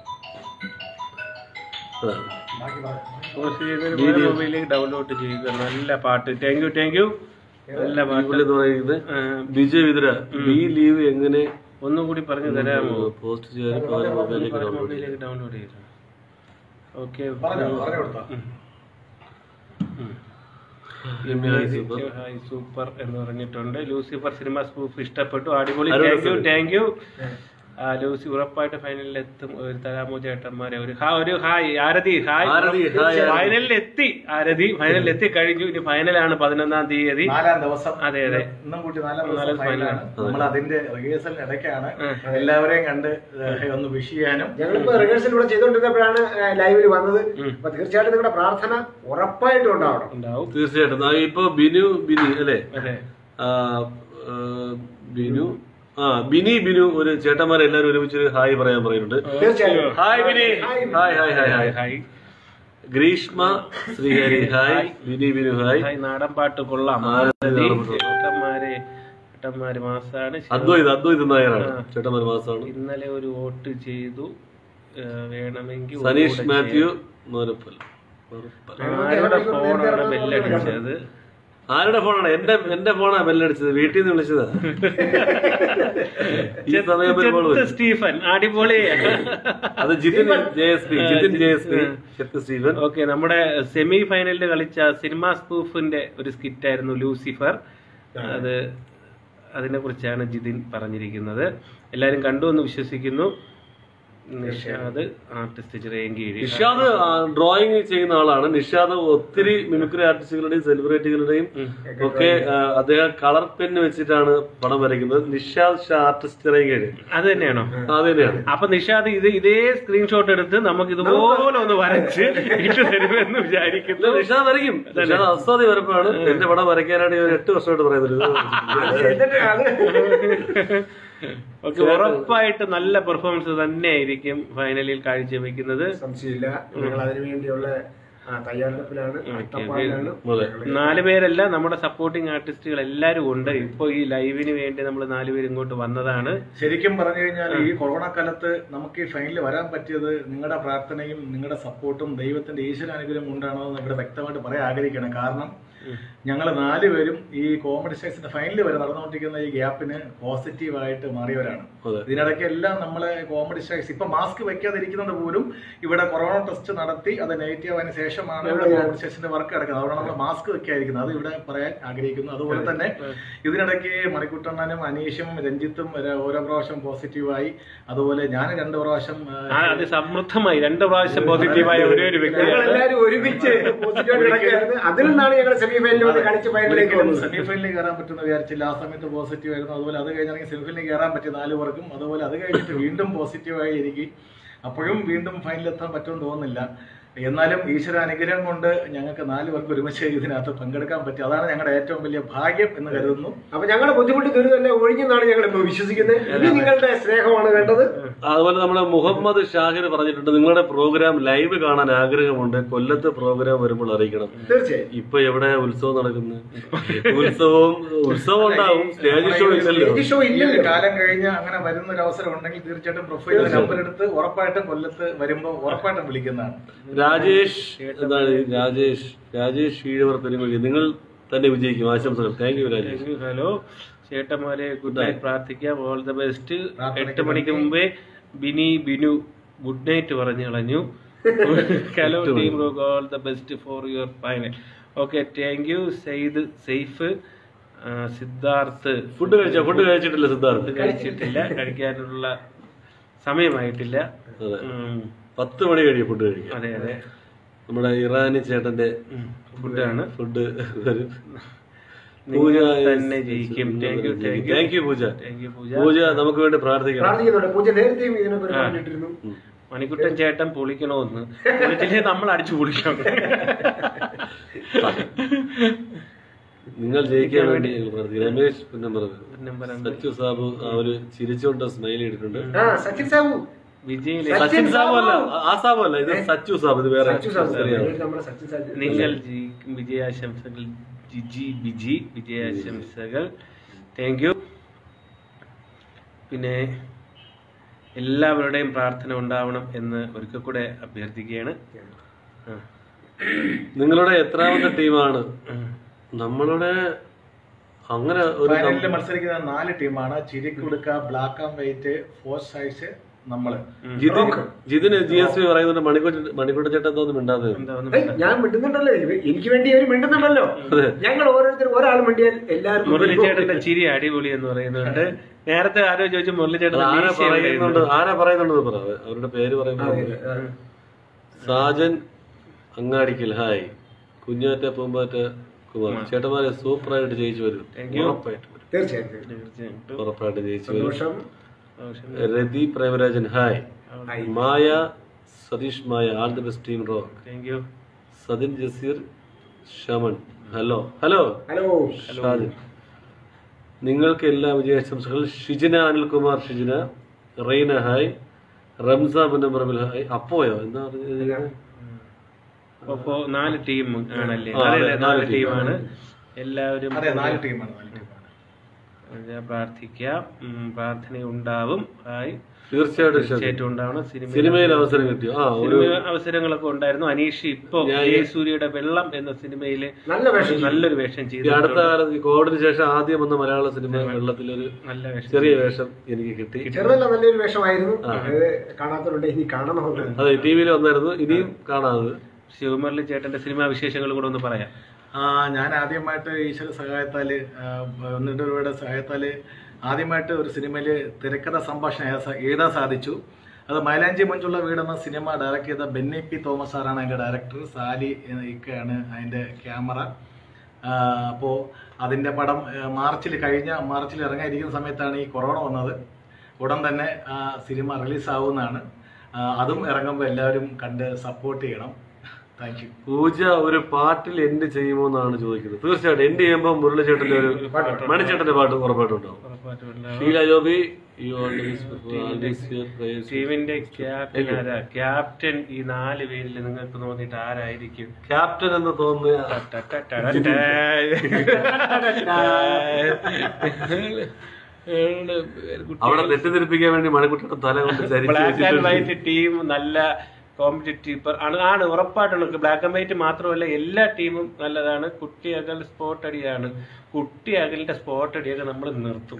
അതാണ്. പോസ്റ്റ് ചെയ്തത് വേറെ മൊബൈലിലേക്ക് ഡൗൺലോഡ് ചെയ്യുക നല്ല പാട്ട് താങ്ക് യു താങ്ക് യു നല്ല പാട്ട് ഇവിടെ എന്ന് പറയുന്നത് ആ, വിജയ് വിതുര ബി ലീവ് എങ്ങനെ ഒന്നും കൂടി പറഞ്ഞു തരാമോ പോസ്റ്റ് ചെയ്യാൻ പകരം മൊബൈലിലേക്ക് ഡൗൺലോഡ് ചെയ്യാം മൊബൈലിലേക്ക് ഡൗൺലോഡ് ചെയ്തു ഓക്കെ പറഞ്ഞോ പറഞ്ഞു കൊടുത്തോ ഹായ് സൂപ്പർ എന്ന് പറഞ്ഞിട്ടുണ്ട് ലൂസിഫർ സിനിമ സ്പൂഫ് ഇഷ്ടപ്പെട്ടു അടിപൊളി Arun thank you sir. Thank you ആ ലൂസി ഉറപ്പായിട്ട് ഫൈനലിൽ എത്തും ഒരു തരാമോ ചേട്ടന്മാരെ ഒരു ഹാ ഒരു hi Arathi hi Arathi, hi, Arathi. ഫൈനലിൽ എത്തി ആരതി ഫൈനലിൽ എത്തി കഴിഞ്ഞു ഇനി ഫൈനലാണ് പതിനൊന്നാം തീയതി നാലാം ദിവസം അതെ, അതെ. ഇന്നും കൂട്ടി നാലാം നാലാം ദിവസം ഫൈനലാണ് നമ്മൾ അതിന്റെ റിഹേഴ്സൽ ഇടയ്ക്കാണ് എല്ലാവരെയും കണ്ട് ഏഹ്, ഒന്ന് വിഷ് ചെയ്യാനും ഞങ്ങളിപ്പോ റിഹേഴ്സൽ ഇവിടെ ചെയ്തുകൊണ്ടിരുന്നപ്പോഴാണ് ലൈവിൽ വന്നത് അപ്പൊ തീർച്ചയായിട്ടും നിങ്ങളുടെ പ്രാർത്ഥന ഉറപ്പായിട്ടും ഉണ്ടാവണം ഉണ്ടാവും തീർച്ചയായിട്ടും ആ, ഇപ്പൊ ബിനു ബിനി അല്ലേ അതെ ആ, ആ, ബിനു ആ ബിനി ബിനു ഒരു ചേട്ടന്മാരെ എല്ലാവരും ഒരുമിച്ച് ഒരു ഹായ് പറയാൻ പറയുന്നുണ്ട് തീർച്ചയായും hi Bini hi hi hi hi hi Greeshma Sreehari hi Bini Binu hi hi നാടൻ പാട്ട് കൊള്ളാം ആരതി ആരതി, നാടൻ പാട്ട്. ചേട്ടന്മാരെ ചേട്ടന്മാര് മാസാണ് അദ്വൈത് അദ്വൈത് നായരാണ് ചേട്ടന്മാർ മാസമാണ് ഇന്നലെ ഒരു വോട്ട് ചെയ്തു ആ, വേണമെങ്കിൽ സനീഷ് ഒന്നുകൂടെ മാത്യു നോരപ്പൽ നോരപ്പൽ. ചെയ്യാം. ആരുടെ ഫോണാണ് ബെല്ലടിച്ചത് ആരുടെ ഫോണാണ് എന്റെ എന്റെ ഫോണാ ബെല്ലടിച്ചത് വീട്ടിൽ നിന്ന് വിളിച്ചതാ ഈ സമയം വരുമ്പോൾ ചെത്ത് വരും. സ്റ്റീഫൻ അടിപൊളി അത് Jithin J S P Jithin J S P ചെത്ത് സ്റ്റീവൻ ഓക്കെ നമ്മുടെ സെമി ഫൈനലിൽ കളിച്ച സിനിമ സ്പൂഫിന്റെ ഒരു സ്കിറ്റ് ആയിരുന്നു ലൂസിഫർ അത് അതിനെ കുറിച്ചാണ് ജിതിൻ പറഞ്ഞിരിക്കുന്നത് എല്ലാരും കണ്ടു എന്ന് വിശ്വസിക്കുന്നു നിഷാദ് ആർട്ടിസ്റ്റ് ചിറയൻകീഴി നിഷാദ് ഡ്രോയിങ് ചെയ്യുന്ന ആളാണ് നിഷാദ് ഒത്തിരി മിമിക്രി ആർട്ടിസ്റ്റുകളുടെയും സെലിബ്രിറ്റികളുടെയും ഒക്കെ ആ, അദ്ദേഹം കളർ പെന്ന് വെച്ചിട്ടാണ് പടം വരയ്ക്കുന്നത് നിഷാദ് ഷാ ആർട്ടിസ്റ്റ് ഇറങ്ങിയത് അത് തന്നെയാണോ അത് തന്നെയാണ് അപ്പൊ നിഷാദ് ഇത് ഇതേ സ്ക്രീൻഷോട്ട് എടുത്ത് നമുക്ക് ഇതുപോലെ ഒന്ന് വരച്ച് ഇട്ട് തരുമെന്ന് ഇല്ല, വിചാരിക്കുന്നു നിഷാദ് വരയ്ക്കും നിഷാദ് അസാദി വരപ്പാണ് എന്റെ പടം വരയ്ക്കാനായിട്ട് ഞാൻ എട്ട് വർഷമായിട്ട് പറയുന്നത് എന്നിട്ട് അത് ഓക്കെ ഉറപ്പായിട്ട് നല്ല പെർഫോമൻസ് തന്നെ ആയിരിക്കും ഫൈനലിൽ കാഴ്ചവെക്കുന്നത് സംശയമില്ല ഞങ്ങൾ അതിനു വേണ്ടിയുള്ള ആ, തയ്യാറെടുപ്പിലാണ് അട്ടപ്പാടിലാണ് അതെ. നാല് പേരല്ല നമ്മുടെ സപ്പോർട്ടിംഗ് ആർട്ടിസ്റ്റുകൾ എല്ലാവരും ഉണ്ട് ഇപ്പൊ ഈ ലൈവിന് വേണ്ടി നമ്മൾ നാലുപേര് ഇങ്ങോട്ട് വന്നതാണ് ശരിക്കും പറഞ്ഞു കഴിഞ്ഞാൽ ഈ കൊറോണ കാലത്ത് നമുക്ക് ഈ ഫൈനലിൽ വരാൻ പറ്റിയത് നിങ്ങളുടെ പ്രാർത്ഥനയും നിങ്ങളുടെ സപ്പോർട്ടും ദൈവത്തിന്റെ ഈശ്വരാനുഗ്രഹം കൊണ്ടാണോ എന്ന് ഇവിടെ വ്യക്തമായിട്ട് പറയാൻ ആഗ്രഹിക്കണം കാരണം ഞങ്ങൾ നാലുപേരും ഈ കോമഡി സ്റ്റേഷന്റെ ഫൈനലിൽ വരെ നടന്നുകൊണ്ടിരിക്കുന്ന ഈ ഗ്യാപ്പിന് പോസിറ്റീവായിട്ട് മാറിയവരാണ് അതെ. ഇതിനിടയ്ക്ക് എല്ലാം നമ്മള് കോമഡി സ്റ്റേഷൻ ഇപ്പൊ മാസ്ക് വെക്കാതിരിക്കുന്നത് പോലും ഇവിടെ കൊറോണ ടെസ്റ്റ് നടത്തി അത് നെഗറ്റീവ് ആയതിനു ശേഷമാണ് ഇവിടെ കോമഡി സ്റ്റേഷന്റെ വർക്ക് നടക്കുന്നത് അതുകൊണ്ട് നമ്മൾ മാസ്ക് വെക്കാതിരിക്കുന്നത് അത് ഇവിടെ പറയാൻ ആഗ്രഹിക്കുന്നു അതുപോലെ തന്നെ ഇതിനിടയ്ക്ക് മണിക്കുട്ടണ്ണനും അനീഷും രഞ്ജിത്തും ഒരു- ഓരോ പ്രാവശ്യം പോസിറ്റീവായി അതുപോലെ ഞാൻ രണ്ട് പ്രാവശ്യം ആ, ആ, അത് സമൃദ്ധമായി രണ്ട് പ്രാവശ്യം പോസിറ്റീവായ ഒരേ ഒരു ഞങ്ങൾ വ്യക്തിയാണ് എല്ലാവരും ഒരുമിച്ച് പോസിറ്റീവായിട്ട് കിടക്കുകയായിരുന്നു അതിൽ നിന്നാണ് ഞങ്ങൾ സെമി ഫൈനലിൽ വന്ന് കളിച്ച് ഫൈനലിലേക്ക് ഒരിക്കലും വന്നത് സെമിഫൈനലിൽ കയറാൻ പറ്റുന്ന വിചാരിച്ചില്ല ആ സമയത്ത് പോസിറ്റീവ് ആയിരുന്നു അതുപോലെ അത് കഴിഞ്ഞാണെങ്കിൽ സെമിഫൈനലിൽ കയറാൻ പറ്റിയ നാല് പേർക്കും അതുപോലെ അത് കഴിഞ്ഞിട്ട് വീണ്ടും പോസിറ്റീവായി എനിക്ക് അപ്പോഴും വീണ്ടും ഫൈനലിൽ എത്താൻ പറ്റുമെന്ന് തോന്നുന്നില്ല എന്നാലും ഈശ്വര അനുഗ്രഹം കൊണ്ട് ഞങ്ങൾക്ക് നാല് പേർക്ക് ഒരുമിച്ച് ഇതിനകത്ത് പങ്കെടുക്കാൻ പറ്റി അതാണ് ഞങ്ങളുടെ ഏറ്റവും വലിയ ഭാഗ്യം എന്ന് കരുതുന്നു അപ്പൊ ഞങ്ങളുടെ ബുദ്ധിമുട്ട് ദുരിതമല്ല ഒഴിഞ്ഞെന്നാണ് ഞങ്ങൾ ഇപ്പൊ വിശ്വസിക്കുന്നത് ഇനി നിങ്ങളുടെ സ്നേഹമാണ് വേണ്ടത് അതുപോലെ നമ്മുടെ മുഹമ്മദ് ഷാഹിർ പറഞ്ഞിട്ടുണ്ട് നിങ്ങളുടെ പ്രോഗ്രാം ലൈവ് കാണാൻ ആഗ്രഹമുണ്ട് കൊല്ലത്ത് പ്രോഗ്രാം വരുമ്പോൾ അറിയിക്കണം തീർച്ചയായും ഇപ്പൊ എവിടെ ഉത്സവം നടക്കുന്നത് ഉത്സവവും ഉത്സവം ഉണ്ടാവും സ്റ്റേജ് ഷോ ഇല്ലല്ലോ സ്റ്റേജ് ഷോ ഈ ഒരു ഇല്ലല്ലോ കാലം കഴിഞ്ഞ് അങ്ങനെ വരുന്ന ഒരു അവസരം ഉണ്ടെങ്കിൽ തീർച്ചയായിട്ടും പ്രൊഫൈൽ നമ്പർ എടുത്ത് ഉറപ്പായിട്ടും കൊല്ലത്ത് വരുമ്പോൾ ഉറപ്പായിട്ടും വിളിക്കുന്നതാണ് രാജേഷ് എന്താണ് ഈ രാജേഷ് രാജേഷ് ഈഴവർ പെരുമഴി നിങ്ങൾ തന്നെ വിജയിക്കും ആശംസകൾ താങ്ക് യു രാജേഷ് ഹലോ ചേട്ടന്മാരെ ഗുഡ് നൈറ്റ് പ്രാർത്ഥിക്കാം ഓൾ ദ ബെസ്റ്റ് പ്രാർത്ഥനയ്ക്ക് എട്ട് മണിക്ക് മുമ്പേ ബിനി ബിനു ഗുഡ് നൈറ്റ് പറഞ്ഞു കളഞ്ഞു hello team rock all the best for your final okay thank you Syed Saif ആ, സിദ്ധാർത്ഥ് ഫുഡ് കഴിച്ചോ ഫുഡ് കഴിച്ചിട്ടില്ല സിദ്ധാർത്ഥ് ഫുഡ് കഴിച്ചിട്ടില്ല കഴിക്കാനുള്ള സമയമായിട്ടില്ല അതെ ഉം, പത്ത് മണി കഴിയും ഫുഡ് കഴിക്കാൻ അതെ അതെ നമ്മുടെ ഇറാനി ചേട്ടന്റെ ഫുഡാണ് ഫുഡ് വരും നിങ്ങൾ തന്നെ ജയിക്കും thank you thank you thank you Pooja thank you Pooja Pooja നമുക്ക് വേണ്ടി പ്രാർത്ഥിക്കണം പ്രാർത്ഥിക്കുന്നുണ്ട് പൂജ നേരത്തെയും ഇതിനെക്കുറിച്ച് പറഞ്ഞിട്ടിരുന്നു മണിക്കുട്ടൻ ചേട്ടൻ പൊളിക്കണമെന്ന് പൊളിച്ചില്ലേ നമ്മൾ അടിച്ചു പൊളിക്കണം നിങ്ങൾ ജയിക്കാൻ വേണ്ടി ഞങ്ങൾ പ്രാർത്ഥിക്കുന്നു രമേശ് പുന്നമ്പറവ് നമ്പർ സച്ചു സാബു ആ ഒരു ചിരിച്ചുകൊണ്ട് സ്മൈൽ ചെയ്തിട്ടുണ്ട് ആ സച്ചിൻ സാബു വിജയിലെ സച്ചിൻ സാബു അല്ല ആ സാബു അല്ല ഇത് സച്ചു സാബു ഇത് വേറെ സച്ചു സാബു അറിയാം നമ്മുടെ സച്ചിൻ സാബു നിങ്ങൾ ജയിക്കും വിജയാശംസകൾ ജിജി ബിജി വിജയാശംസകൾ താങ്ക് യു പിന്നെ എല്ലാവരുടെയും പ്രാർത്ഥന ഉണ്ടാവണം എന്ന് ഒരിക്കൽ കൂടെ അഭ്യർത്ഥിക്കുകയാണ് ആ. നിങ്ങളുടെ എത്രാമത്തെ ടീമാണ് നമ്മളുടെ അങ്ങനെ ഒരു ഫൈനലിൽ മത്സരിക്കുന്ന നാല് ടീമാണ് Chirikkudukka black and white four size നമ്മള് ജിതിൻ ജിതിന് ജി എസ് പി പറയുന്നുണ്ട് മണിക്കൂട്ട മണിക്കൂട്ട ചേട്ടൻ തോന്നുന്നു മിണ്ടാതെ എന്താ ഒന്ന് ഏയ്, ഞാൻ മിണ്ടുന്നുണ്ടല്ലോ ഇവ- എനിക്ക് വേണ്ടി അവർ മിണ്ടുന്നുണ്ടല്ലോ ഞങ്ങൾ ഓരോരുത്തർ ഒരാൾ മിണ്ടിയാൽ എല്ലാവർക്കും മുരളിച്ചേട്ടന്റെ ചിരി അടിപൊളി എന്ന് പറയുന്നുണ്ട് നേരത്തെ ആരോ ചോദിച്ചു മുരളിച്ചേട്ടൻ ആരാ പറയുന്നുണ്ട് ആരാ പറയുന്നുണ്ട് പറ അവരുടെ പേര് പറയുമ്പോൾ സാജൻ അങ്ങാടിക്കൽ ഹായ് കുഞ്ഞാറ്റ പൂമ്പാറ്റ കുമാർ ചേട്ടന്മാരെ സൂപ്പറായിട്ട് ജയിച്ചു വരും ഉറപ്പായിട്ട് വരും തീർച്ചയായും തീർച്ചയായും. ഉറപ്പായിട്ട് ജയിച്ചു വരും സന്തോഷം Rathi Premarajan hi Maya Satheesh Maya all the best team rock thank you Sadin Jaseer Shaman hello hello hello Shajin നിങ്ങൾക്ക് എല്ലാ വിജയാശംസകൾ ഷിജിന അനിൽകുമാർ ഷിജിന റെയ്ന ഹായ് റംസ പുന്നമ്പറമ്പിൽ ഹായ് അപ്പോയോ എന്താ പറഞ്ഞത് അപ്പോ നാല് ടീം ആണല്ലേ ആ, അതെ അതെ, അതെ, നാല് നാല് ടീമാണ് എല്ലാവരും അതെ നാല് ടീമാണ് നാല് ടീമാണ് ഞാൻ പ്രാർത്ഥിക്കാം ഉം, പ്രാർത്ഥന ഉണ്ടാവും ഹായ് തീർച്ചയായിട്ടും ഇഷ്ടം. തീർച്ചയായിട്ടും ഉണ്ടാവണം സിനിമ സിനിമയിൽ അവസരം കിട്ടിയോ ആ ഒരു സിനിമ അവസരങ്ങളൊക്കെ ഉണ്ടായിരുന്നു അനീഷ് ഇപ്പൊ സൂര്യയുടെ വെള്ളം എന്ന സിനിമയില് നല്ല വേഷം നല്ലൊരു വേഷം ഈ ചെയ്തു അടുത്ത കാലത്ത് ഈ കോവിഡിന് ശേഷം ആദ്യം വന്ന മലയാള സിനിമ വെള്ളത്തിലൊരു നല്ല വേഷം ചെറിയ വേഷം എനിക്ക് കിട്ടി ചെറുതല്ല നല്ലൊരു വേഷമായിരുന്നു അത് കാണാത്തവരുണ്ട് ഇനി കാണണമെന്ന് അതെ ടി വിയിൽ വന്നായിരുന്നു ഇനിയും കാണാതെ ശിവമുരളി ചേട്ടന്റെ സിനിമാ വിശേഷങ്ങളും കൂടെ ഒന്ന് പറയാം ആ, ഞാൻ ആദ്യമായിട്ട് ഈശ്വര സഹായത്താല് ആ, ഒന്നിട്ട് രൂപയുടെ സഹായത്താല് ആദ്യമായിട്ട് ഒരു സിനിമയിൽ തിരക്കഥ സംഭാഷണം എഴുതാൻ സാ- എഴുതാൻ സാധിച്ചു അത് മൈലാഞ്ചി മഞ്ചുള്ള വീടെന്ന സിനിമ ഡയറക്റ്റ് ചെയ്ത ബെന്നി പി തോമസ് സാറാണ് അതിൻ്റെ ഡയറക്ടർ സാലി എന്ന ഇക്കയാണ് അതിൻ്റെ ക്യാമറ അപ്പോൾ അതിൻ്റെ പടം ആ, മാർച്ചിൽ കഴിഞ്ഞ മാർച്ചിൽ ഇറങ്ങാനിരിക്കുന്ന സമയത്താണ് ഈ കൊറോണ വന്നത് ഉടൻ തന്നെ ആ സിനിമ റിലീസാവുന്നതാണ് ആ, അതും ഇറങ്ങുമ്പോൾ എല്ലാവരും കണ്ട് സപ്പോർട്ട് ചെയ്യണം താങ്ക് യു പൂജ ഒരു പാട്ടിൽ എൻഡ് ചെയ്യുമോ എന്നാണ് ചോദിക്കുന്നത് തീർച്ചയായിട്ടും എൻഡ് ചെയ്യുമ്പോൾ മുരളിച്ചേട്ടന്റെ ഒരു മണിച്ചേട്ടന്റെ പാട്ട് ഉറപ്പായിട്ടും ഉണ്ടാവും ഉറപ്പായിട്ടും ഉണ്ടാവും. Sheela Joby you always always your prayers. ടീമിന്റെ ക്യാപ്റ്റൻ ആരാ ക്യാപ്റ്റൻ ഈ നാല് പേരിൽ നിങ്ങൾക്ക് തോന്നിയിട്ട് ആരായിരിക്കും ക്യാപ്റ്റൻ എന്ന് തോന്നുന്ന അവിടെ തെറ്റിദ്ധരിപ്പിക്കാൻ വേണ്ടി മണിക്കുട്ടിയുടെ തല കൊണ്ട് ചരിച്ച് ബ്ലാക്ക് ആൻഡ് വെച്ചിട്ടുണ്ട്. വൈറ്റ് ടീം നല്ല കോമ്പറ്റീറ്റീവ് ആണ് ആണ് ഉറപ്പായിട്ടുണ്ട് ബ്ലാക്ക് ആൻഡ് വൈറ്റ് മാത്രമല്ല എല്ലാ ടീമും നല്ലതാണ് കുട്ടി അകൽ സ്പോട്ട് അടിയാണ് കുട്ടി അകലിന്റെ സ്പോട്ട് അടിയൊക്കെ നമ്മൾ നിർത്തും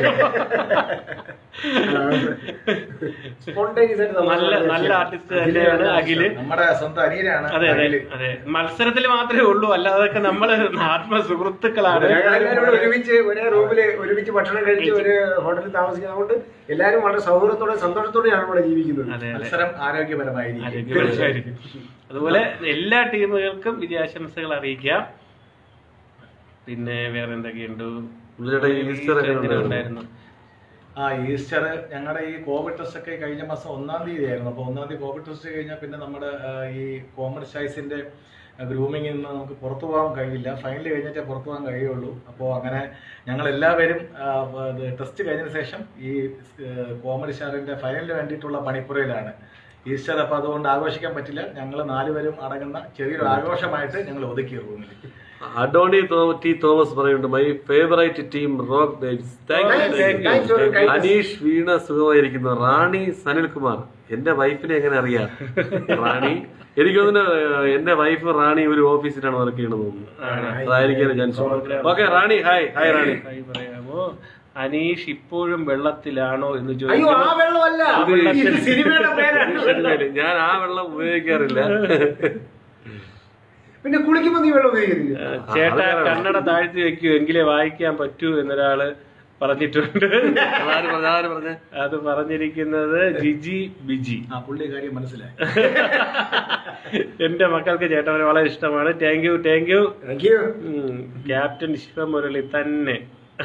Spontaneous ആയിട്ട് നമ്മൾ നല്ല നല്ല ആർട്ടിസ്റ്റ് തന്നെയാണ് അഖില് നമ്മുടെ സ്വന്തം അനിയനാണ് അതെ അതെ അഖില്. അതെ മത്സരത്തിൽ മാത്രമേ ഉള്ളൂ അല്ലാതൊക്കെ നമ്മള് ആത്മസുഹൃത്തുക്കളാണ് ഞങ്ങളെല്ലാവരും കൂടെ ഒരുമിച്ച് ഒരേ റൂമില് ഒരുമിച്ച് ഭക്ഷണം കഴിച്ച് ഒരു ഹോട്ടലിൽ താമസിക്കുന്നതുകൊണ്ട് എല്ലാവരും വളരെ സൗഹൃദത്തോടെ സന്തോഷത്തോടെയാണ് ഇവിടെ ജീവിക്കുന്നത് അതെ അതെ മത്സരം ആരോഗ്യപരമായിരിക്കും ആരോഗ്യപരമായിരിക്കും അതുപോലെ എല്ലാ ടീമുകൾക്കും വിജയാശംസകൾ അറിയിക്കാം പിന്നെ വേറെ എന്തൊക്കെയുണ്ട് പുള്ളിയുടെ ഈസ്റ്റർ ഒക്കെ എങ്ങനെ ഉണ്ടായിരുന്നു. ഉണ്ടായിരുന്നു ആ ഈസ്റ്റർ ഞങ്ങളുടെ ഈ കോവിഡ് ടെസ്റ്റ് ഒക്കെ കഴിഞ്ഞ മാസം ഒന്നാം തീയതി ആയിരുന്നു അപ്പോൾ ഒന്നാം തീയതി കോവിഡ് ടെസ്റ്റ് കഴിഞ്ഞാൽ പിന്നെ നമ്മുടെ ആ, ഈ കോമഡി ഷൈസിന്റെ ഗ്രൂമിങ്ങിൽ നിന്ന് നമുക്ക് പുറത്തു പോകാൻ കഴിയില്ല ഫൈനൽ കഴിഞ്ഞിട്ടേ പുറത്തു പോകാൻ കഴിയുള്ളൂ അപ്പോൾ അങ്ങനെ ഞങ്ങൾ എല്ലാവരും ടെസ്റ്റ് കഴിഞ്ഞതിന് ശേഷം ഈ കോമഡി സ്റ്റാറിന്റെ ഫൈനലിന് വേണ്ടിയിട്ടുള്ള പണിപ്പുരയിലാണ് ഈസ്റ്റർ അപ്പോൾ അതുകൊണ്ട് ആഘോഷിക്കാൻ പറ്റില്ല ഞങ്ങൾ നാലുപേരും അടങ്ങുന്ന ചെറിയൊരു ആഘോഷമായിട്ട് ഞങ്ങൾ ഒതുക്കി റൂമിൽ അഡോണി തോ- ടി തോമസ് പറയുന്നുണ്ട് my favourite team rock babes thank Thanks for your kindness. Aneesh Veena സുഖമായിരിക്കുന്നു റാണി സനിൽകുമാർ എന്റെ വൈഫിനെ എങ്ങനെ അറിയാം റാണി എനിക്ക് തോന്നുന്നു ഏഹ്, എന്റെ വൈഫ് റാണി ഒരു ഓഫീസിലാണ് വർക്ക് ചെയ്യണമെന്ന് തോന്നുന്നു അതായിരിക്കും chance okay Rani hi hi Rani hi പറയാമോ അനീഷ് ഇപ്പോഴും വെള്ളത്തിലാണോ എന്ന് അയ്യോ ചോദിച്ചു ആ വെള്ളമല്ല ഇത് സിനിമയുടെ പേരാണ് ശരി, ഞാൻ ആ വെള്ളം ഉപയോഗിക്കാറില്ല പിന്നെ കുളിക്കുമ്പോ നീ വെള്ളം ഉപയോഗിക്കുന്നില്ല ചേട്ടാ കണ്ണട താഴ്ത്തി വെക്കൂ എങ്കിലേ വായിക്കാൻ പറ്റൂ എന്നൊരാള് പറഞ്ഞിട്ടുണ്ട് അതാര് പറഞ്ഞ ആര് പറഞ്ഞ അത് പറഞ്ഞിരിക്കുന്നത് ജിജി ബിജി ആ പുള്ളി കാര്യം മനസ്സിലായി എന്റെ മക്കൾക്ക് ചേട്ടനെ വളരെ ഇഷ്ടമാണ് thank you thank you thank you captain Sivamurali തന്നെ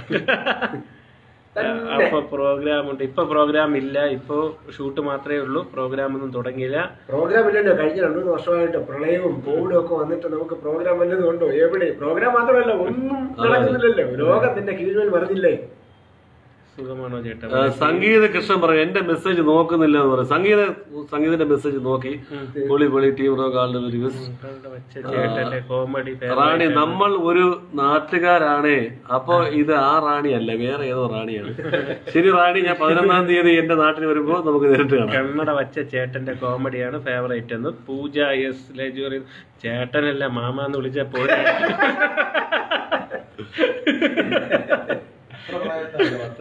അപ്പൊ പ്രോഗ്രാം ഉണ്ട് ഇപ്പൊ പ്രോഗ്രാം ഇല്ല ഇപ്പൊ ഷൂട്ട് മാത്രമേ ഉള്ളൂ പ്രോഗ്രാം ഒന്നും തുടങ്ങിയില്ല പ്രോഗ്രാം ഇല്ലല്ലോ കഴിഞ്ഞ രണ്ടു മൂന്ന് വർഷമായിട്ട് പ്രളയവും കോവിഡും ഒക്കെ വന്നിട്ട് നമുക്ക് പ്രോഗ്രാം വല്ലതും ഉണ്ടോ എവിടെ പ്രോഗ്രാം മാത്രമല്ല ഒന്നും നടക്കുന്നില്ലല്ലോ ലോകത്തിന്റെ കീഴ്മേൽ പറഞ്ഞില്ലേ സുഖമാണോ ചേട്ടൻ ആ, സംഗീത കൃഷ്ണൻ പറയും എന്റെ മെസ്സേജ് നോക്കുന്നില്ല എന്ന് പറയും സംഗീത സംഗീതന്റെ മെസ്സേജ് നോക്കി പൊളി പൊളി ടീം റോക്ക് ആളുടെ ഒരു ദിവസം മക്കളുടെ വെച്ച ചേട്ടന്റെ കോമഡി റാണി നമ്മൾ ഒരു നാട്ടുകാരാണേ അപ്പൊ ഇത് ആ റാണി അല്ല വേറെ ഏതോ റാണിയാണ് ശരി റാണി ഞാൻ പതിനൊന്നാം തീയതി എന്റെ നാട്ടിൽ വരുമ്പോ നമുക്ക് നേരിട്ട് കാണാം കണ്ണട വച്ച ചേട്ടന്റെ കോമഡിയാണ് ഫേവറേറ്റ് എന്ന് പൂജ എസ് ലജു പറയുന്നു ചേട്ടനല്ല മാമ എന്ന് വിളിച്ച പോലെ എത്ര പ്രായത്തിലാണ്? പത്ത്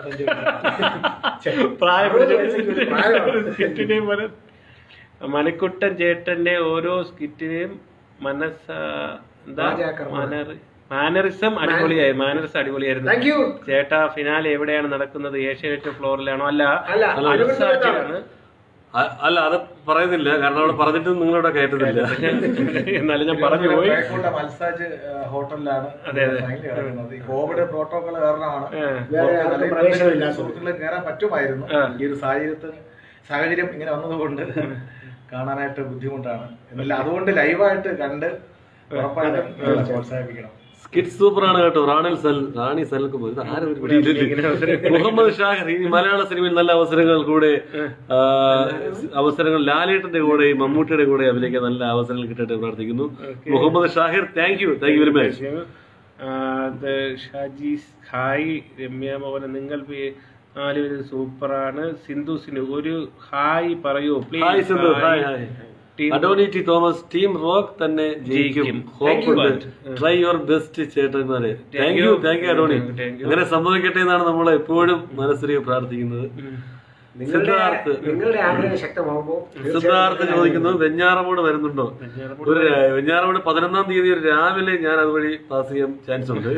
അമ്പത്തഞ്ച് പ്രായമാണ്. സ്കിറ്റിനെയും മണിക്കുട്ടൻ ചേട്ടന്റെ ഓരോ സ്കിറ്റിനെയും മനസ്സ എന്താ വാചാകർമ്മം. മാനറി മാനറിസം അടിപൊളിയായി മാനറിസം അടിപൊളിയായിരുന്നു താങ്ക് യു ചേട്ടാ ഫിനാലെ എവിടെയാണ് നടക്കുന്നത് ഏഷ്യാനെറ്റ് ഫ്ലോറിലാണോ അല്ല അല്ല മനസ്സാക്ഷിയാണ് അ- അല്ല അത് പറയുന്നില്ല കാരണം അവിടെ പറഞ്ഞിട്ട് നിങ്ങളവിടെ കയറ്റുന്നില്ല എന്നാലും ഞാൻ പറഞ്ഞു പോയി ബേക്കോട്ട മൽസാജ് ഹോട്ടലിലാണ് ഫൈനൽ കിടക്കുന്നത് ഈ കോവിഡ് പ്രോട്ടോകോൾ കാരണമാണ് വേറെ ആർക്കും പ്രവേശനമില്ലാത്തത്. സുഹൃത്തുക്കളെ കയറാൻ പറ്റുമായിരുന്നു ഈ ഒരു സാഹചര്യത്തിൽ സാഹചര്യം ഇങ്ങനെ വന്നതുകൊണ്ട് കാണാനായിട്ട് ബുദ്ധിമുട്ടാണ് എന്നല്ല അതുകൊണ്ട് ലൈവായിട്ട് കണ്ട് ഉറപ്പായിട്ടും നിങ്ങളെ പ്രോത്സാഹിപ്പിക്കണം സ്കിറ്റ് സൂപ്പർ ആണ് കേട്ടോ റാണി സൽ റാണി സൽകുമാർ ഇത് ആരും ഒരു പിടിയില്ല. മുഹമ്മദ് ഷാഹിർ ഈ മലയാള സിനിമയിൽ നല്ല അവസരങ്ങൾ കൂടെ ആ, അവസരങ്ങൾ ലാലേട്ടന്റെ കൂടെ മമ്മൂട്ടിയുടെ കൂടെ അഭിനയിക്കാൻ നല്ല അവസരങ്ങൾ കിട്ടട്ടെ എന്ന് പ്രാർത്ഥിക്കുന്നു Muhammad Shahir thank you thank you very much ആ, അത് ഷാജീസ് ഹായ് രമ്യ മോഹൻ നിങ്ങൾ പേ- നാലുപേരും സൂപ്പറാണ് സിന്ധു സിനു ഒരു ഹായ് പറയൂ hi Sindhu hi hi team Adoni T Thomas team rock തന്നെ ജയിക്കും ജയിക്കും. ഹോപ്പ് you, ഉണ്ട് ട്രൈ യുവർ ബെസ്റ്റ് ചേട്ടന്മാരെ thank you you. Thank you Adoni Thank you. അങ്ങനെ സംഭവിക്കട്ടെ എന്നാണ് നമ്മൾ എപ്പോഴും മനസ്സിൽ പ്രാർത്ഥിക്കുന്നത് നിങ്ങളുടെ സിദ്ധാർത്ഥ് നിങ്ങളുടെ ആഗ്രഹം ശക്തമാകുമ്പോൾ സിദ്ധാർത്ഥ് ചോദിക്കുന്നു വെഞ്ഞാറമൂട് വരുന്നുണ്ടോ ഒരു രാ- വെഞ്ഞാറമൂട് പതിനൊന്നാം തീയതി ഒരു രാവിലെ ഞാൻ അതുവഴി പാസ് ചെയ്യാൻ ചാൻസ് ഉണ്ട്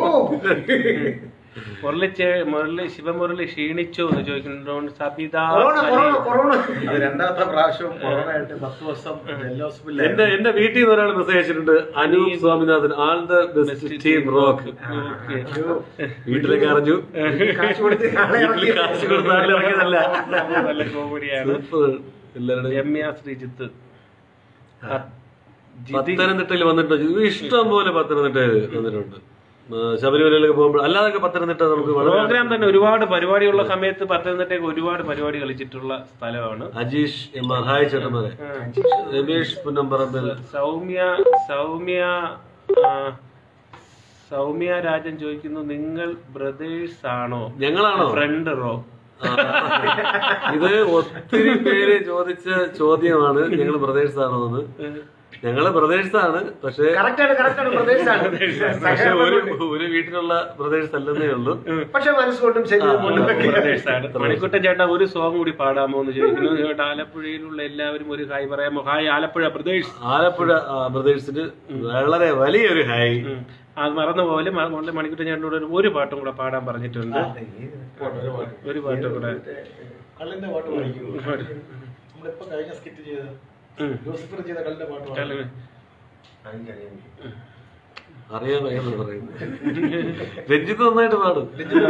മുരളി ചേ- മുരളി ശിവമുരളി ക്ഷീണിച്ചോ എന്ന് ചോദിക്കുന്നുണ്ട് Sabitha corona corona Saleem. Corona അത് രണ്ടാമത്തെ പ്രാവശ്യം കൊറോണ ആയിട്ട് പത്ത് ദിവസം ജെല്ലോസ്പില്ല എന്റെ എന്റെ വീട്ടിൽ നിന്ന് ഒരാൾ മെസ്സേജ് അയച്ചിട്ടുണ്ട് Anoop Swaminathan all the best team rock okay. വീട്ടിലേക്ക് അറിഞ്ഞു കാശ് കൊടുത്ത് ആളെ വീട്ടിൽ കാശ് കൊടുത്ത ആളെ ഇറങ്ങിയതല്ല നല്ല കോമഡിയാണ് സൂപ്പർ എല്ലാവരുടെയും രമ്യ ശ്രീജിത്ത് ആ, ജിതി പത്തനംതിട്ടയിൽ വന്നിട്ടുണ്ട് ഇഷ്ടം പോലെ പത്തനംതിട്ടയിൽ വന്നിട്ടുണ്ട് ആ, ശബരിമലയിലൊക്കെ പോകുമ്പോൾ അല്ലാതൊക്കെ പത്തനംതിട്ട നമുക്ക് വളരെ പ്രോഗ്രാം തന്നെ ഒരുപാട് പരിപാടിയുള്ള സമയത്ത് പത്തനംതിട്ടയ്ക്ക് ഒരുപാട് പരിപാടി കളിച്ചിട്ടുള്ള സ്ഥലമാണ് അജീഷ് എം ആർ ഹായ് ചേട്ടന്മാരെ രമേഷ് പുന്നമ്പറമ്പിൽ സൗമ്യ സൗമ്യ ആ, സൗമ്യ രാജൻ ചോദിക്കുന്നു നിങ്ങൾ ബ്രദേഴ്സ് ആണോ ഞങ്ങളാണോ ഫ്രണ്ട് റോ ആ. ഇത് ഒത്തിരി പേര് ചോദിച്ച ചോദ്യമാണ് ഞങ്ങൾ ബ്രദേഴ്സ് ആണോ എന്ന് ഞങ്ങള് ബ്രദേഴ്സ് ആണ് പക്ഷേ കറക്റ്റ് ആണ് കറക്റ്റ് ആണ് പ്രദേശമാണ് പക്ഷെ ഒരു ഒരു വീട്ടിലുള്ള ബ്രദേഴ്സ് അല്ലെന്നേ ഉള്ളൂ പക്ഷെ മനസ്സുകൊണ്ടും ശരീരം കൊണ്ടും ബ്രദേഴ്സ് ആണ് മണിക്കുട്ടൻ ചേട്ടാ ഒരു സോങ് കൂടി പാടാമോ എന്ന് ചോദിക്കുന്നു ചേട്ടാ ആലപ്പുഴയിലുള്ള എല്ലാവരും ഒരു ഹായ് പറയാമോ ഹായ് ആലപ്പുഴ ബ്രദേഴ്സ് ആലപ്പുഴ ബ്രദേഴ്സിന് വളരെ വലിയൊരു ഹായ് അത് മറന്നു പോലെ മണിക്കുട്ടൻ ചേട്ടനോട് ഒരു- ഒരു പാട്ടും കൂടെ പാടാൻ പറഞ്ഞിട്ടുണ്ട് ഒരു പാട്ടും കൂടെ കള്ളിന്റെ പാട്ട് പഠിക്കുന്നു നമ്മളിപ്പോ കഴിഞ്ഞ സ്കിറ്റ് ചെയ്ത ഉം. ലൂസിഫർ ചെയ്ത കള്ളിന്റെ പാട്ട് പാടി. കള്ള്. അറിയാൻ വയ്യെന്ന് പറയുന്നു രഞ്ജിത്ത് നന്നായിട്ട് പാടും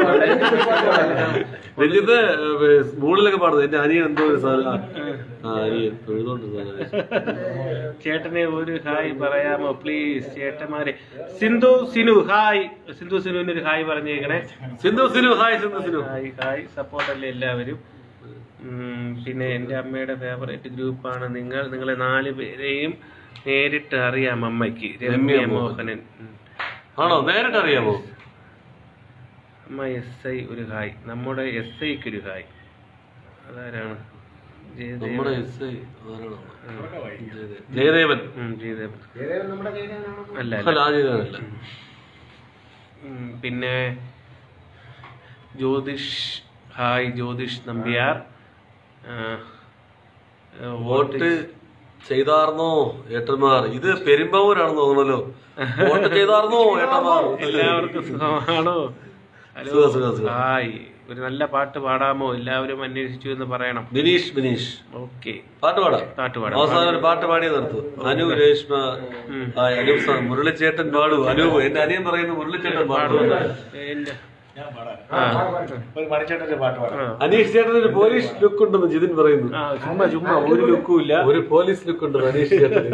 രഞ്ജിത്ത് സ്കൂളിലൊക്കെ പാടുന്നത് എന്റെ അനിയൻ എന്തോ ഒരു സാധനം ആ, ആ അനിയൻ എഴുതോണ്ട് സാധനം ചേട്ടനെ ഒരു ഹായ് പറയാമോ പ്ലീസ് ചേട്ടന്മാരെ സിന്ധു സിനു ഹായ് സിന്ധു സിനുവിന് ഒരു ഹായ് പറഞ്ഞേക്കണേ Sindhu Sinu hi Sindhu Sinu hi hi സപ്പോർട്ടല്ലേ എല്ലാവരും ഉം, പിന്നെ എൻ്റെ അമ്മയുടെ ഫേവറേറ്റ് ഗ്രൂപ്പാണ് നിങ്ങൾ നിങ്ങളെ നാല് പേരെയും നേരിട്ട് അറിയാം അമ്മയ്ക്ക് രമ്യ മോഹനൻ ഉം. ആണോ നേരിട്ട് അറിയാമോ അമ്മ എസ് ഐ ഒരു ഹായ് നമ്മുടെ എസ് ഐക്ക് ഒരു ഹായ് അതാരാണ് ജയദേവൻ. നമ്മുടെ എസ് ഐ ആരാണോ ജയദേവൻ ഉം, ജയദേവൻ നമ്മുടെ കയ്യിലാണോ അല്ല അല്ല അല്ല ആ ജയദേവനല്ല ഉം, പിന്നെ ജ്യോതിഷ് ഹായ് ജ്യോതിഷ് നമ്പ്യാർ ആ, ആ, വോട്ട് ചെയ്താർന്നോ ഏട്ടന്മാർ ഇത് പെരുമ്പാവൂരാണെന്ന് തോന്നണല്ലോ വോട്ട് ചെയ്താർന്നോ ഏട്ടന്മാർ എല്ലാവർക്കും സുഖമാണോ ഹലോ സുഖം, സുഖം, സുഖം. ഹായ് ഒരു നല്ല പാട്ട് പാടാമോ എല്ലാവരും അന്വേഷിച്ചു എന്ന് പറയണം ബിനീഷ് ബിനീഷ് ഓക്കെ പാട്ട് പാടാം പാട്ട് പാടാം അവസാനം ഒരു പാട്ട് പാടിയ നിർത്തും അനു രേഷ്മ ഹായ് അനൂപ് സാർ മുരളിച്ചേട്ടൻ പാടൂ അനൂപ് എന്റെ അനിയൻ പറയുന്നു മുരളിച്ചേട്ടൻ പാടൂ എന്റെ ഞാൻ പാടാം ആ, ഒരു മണിച്ചേട്ടന്റെ പാട്ട് പാടാം ആ. അനീഷ് ചേട്ടൻ ഒരു പോലീസ് ലുക്ക് ഉണ്ടെന്ന് ജിതിൻ പറയുന്നു ആ ചുമ്മാ ചുമ്മാ ഒരു ലുക്കും ഇല്ല ഒരു പോലീസ് ലുക്ക് ഉണ്ട് അനീഷ് ചേട്ടന്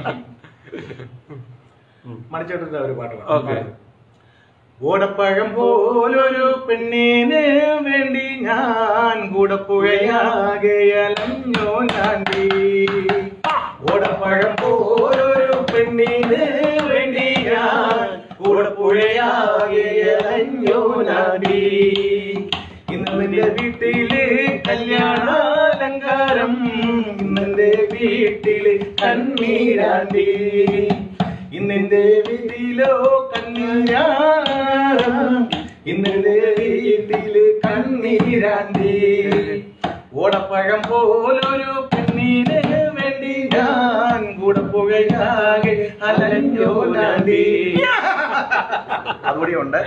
മണിച്ചേട്ടന്റെ ഒരു പാട്ട് പാടാം ഓക്കെ ഓടപ്പഴം പോലൊരു പെണ്ണിന് വേണ്ടി ഞാൻ കൂടപ്പുഴയാകെയലഞ്ഞോ ഞാണ്ടി ഓടപ്പഴം പോലൊരു പെണ്ണിന് വേണ്ടി ഞാൻ കൂടപ്പുഴയാകെയലഞ്ഞോ നാടി ഇന്ന് നിന്റെ വീട്ടില് കല്യാണാലങ്കാരം ഇന്നെന്റെ വീട്ടില് കണ്ണീരാണ്ടി ഇന്നെന്റെ വീട്ടിലോ കണ്ണീരാരം ഇന്നെന്റെ വീട്ടില് കണ്ണീരാണ്ടി ഓടപ്പഴം പോലൊരു പെണ്ണിന് വേണ്ടി ഞാൻ കൂടെ പുകയാകെ അലഞ്ഞോ നാണ്ടി അതുകൂടി ഉണ്ട്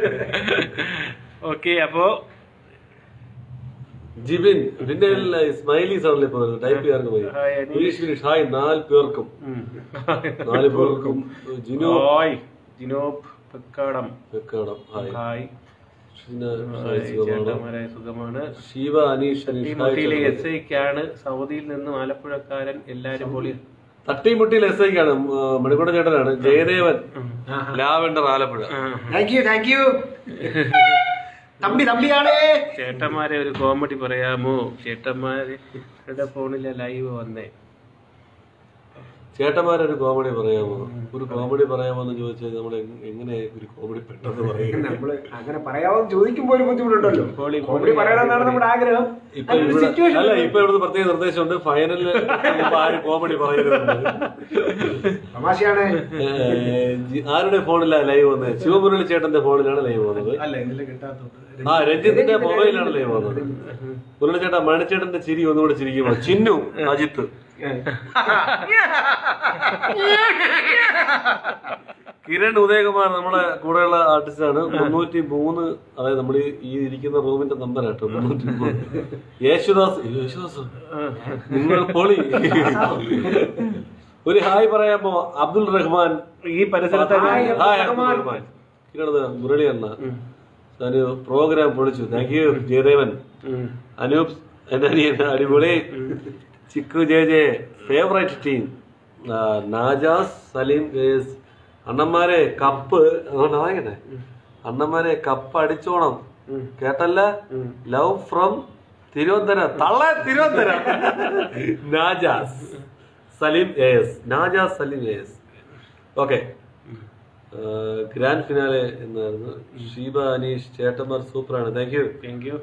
ഓക്കെ അപ്പോ ജിബിൻ പിന്നെ സ്മൈലീസ് ആണല്ലോ ഇപ്പൊ ടൈപ്പ് ചെയ്യാർക്ക് പോയി hi, Aneesh. Finish finish hi നാല് പേർക്കും ഉം. നാല് പേർക്കും ജിനു ഹായ് ജിനോബ് പെക്കാടം വെക്കണം hi hi Sheena hi, hi സുഖമാണ് ചേട്ടന്മാരെ സുഖമാണ് ശിവ അനീഷ് ഈ അനീഷ് ഹായ് മുട്ടിയിലെ ചേട്ടന്മാരെ. എസ് ഐക്കാണ് സൗദിയിൽ നിന്നും ആലപ്പുഴക്കാരൻ എല്ലാരും പൊളി തട്ടിമുട്ടിയിൽ എസ് ഐക്കാണ് മണിക്കൂട ചേട്ടനാണ് Jayadevan lavender Alappuzha thank you thank you Thampi തമ്പിയാണേ ചേട്ടന്മാരെ ഒരു കോമഡി പറയാമോ ചേട്ടന്മാരുടെ ഫോണിലെ ലൈവ് വന്നേ ചേട്ടന്മാരൊരു കോമഡി പറയാമോ ഒരു കോമഡി പറയാമോ എന്ന് ചോദിച്ചാൽ നമ്മൾ എങ്ങനെ ഒരു കോമഡി പെട്ടെന്ന് പറയും നമ്മള് അങ്ങനെ പറയാമെന്ന് ചോദിക്കുമ്പോൾ ഒരു ബുദ്ധിമുട്ടുണ്ടല്ലോ കോളി- കോമഡി പറയണമെന്നാണ് നമ്മുടെ ആഗ്രഹം ഇപ്പൊ അതിനൊരു ഇവിടെ situation അല്ല ഇപ്പൊ ഇവിടുന്ന് പ്രത്യേക നിർദ്ദേശമുണ്ട് ഫൈനലിൽ ആരും കോമഡി പറയരുത് തമാശയാണ് ആരുടെ ഫോണിലാ ലൈവ് വന്നത് ശിവമുരളി ചേട്ടന്റെ ഫോണിലാണ് ലൈവ് വന്നത് അല്ല ഇതിൽ കിട്ടാത്തത് ആ രഞ്ജിത്തിന്റെ മൊബൈലാണ് ലൈവ് വന്നത് മുരളി ചേട്ടാ മണിച്ചേട്ടന്റെ ചിരി ഒന്നുകൂടെ ചിരിക്കുമോ ചിന്നു അജിത്ത് കിരൺ ഉദയകുമാർ നമ്മളെ കൂടെയുള്ള ആർട്ടിസ്റ്റാണ് മുന്നൂറ്റി മൂന്ന് അതായത് നമ്മൾ ഈ ഇരിക്കുന്ന റൂമിന്റെ നമ്പർ കേട്ടോ മുന്നൂറ്റി മൂന്ന് യേശുദാസ് യേശുദാസ് നിങ്ങൾ പൊളി ഒരു ഹായ് പറയാമോ അബ്ദുൾ റഹ്മാൻ ഈ പരിസരത്ത് ഹായ് അബ്ദുൾ റഹ്മാൻ കിരണത് മുരളി അണ്ണ ഒരു പ്രോഗ്രാം പൊളിച്ചു താങ്ക് യു ജയദേവൻ അനൂപ് എന്റെ അനിയൻ അടിപൊളി Chikku J J favourite team Najas Saleem ഗേസ് അണ്ണന്മാരെ കപ്പ് അതുകൊണ്ട് വാങ്ങിക്കട്ടെ അണ്ണന്മാരെ കപ്പ് അടിച്ചോണം കേട്ടല്ല ലവ് ഫ്രം തിരുവനന്തപുരം തള്ള Thiruvananthapuram Najas Saleem A S Najas Saleem A S okay grand finale എന്നായിരുന്നു ഷീബ അനീഷ് ചേട്ടന്മാർ സൂപ്പറാണ് thank you thank you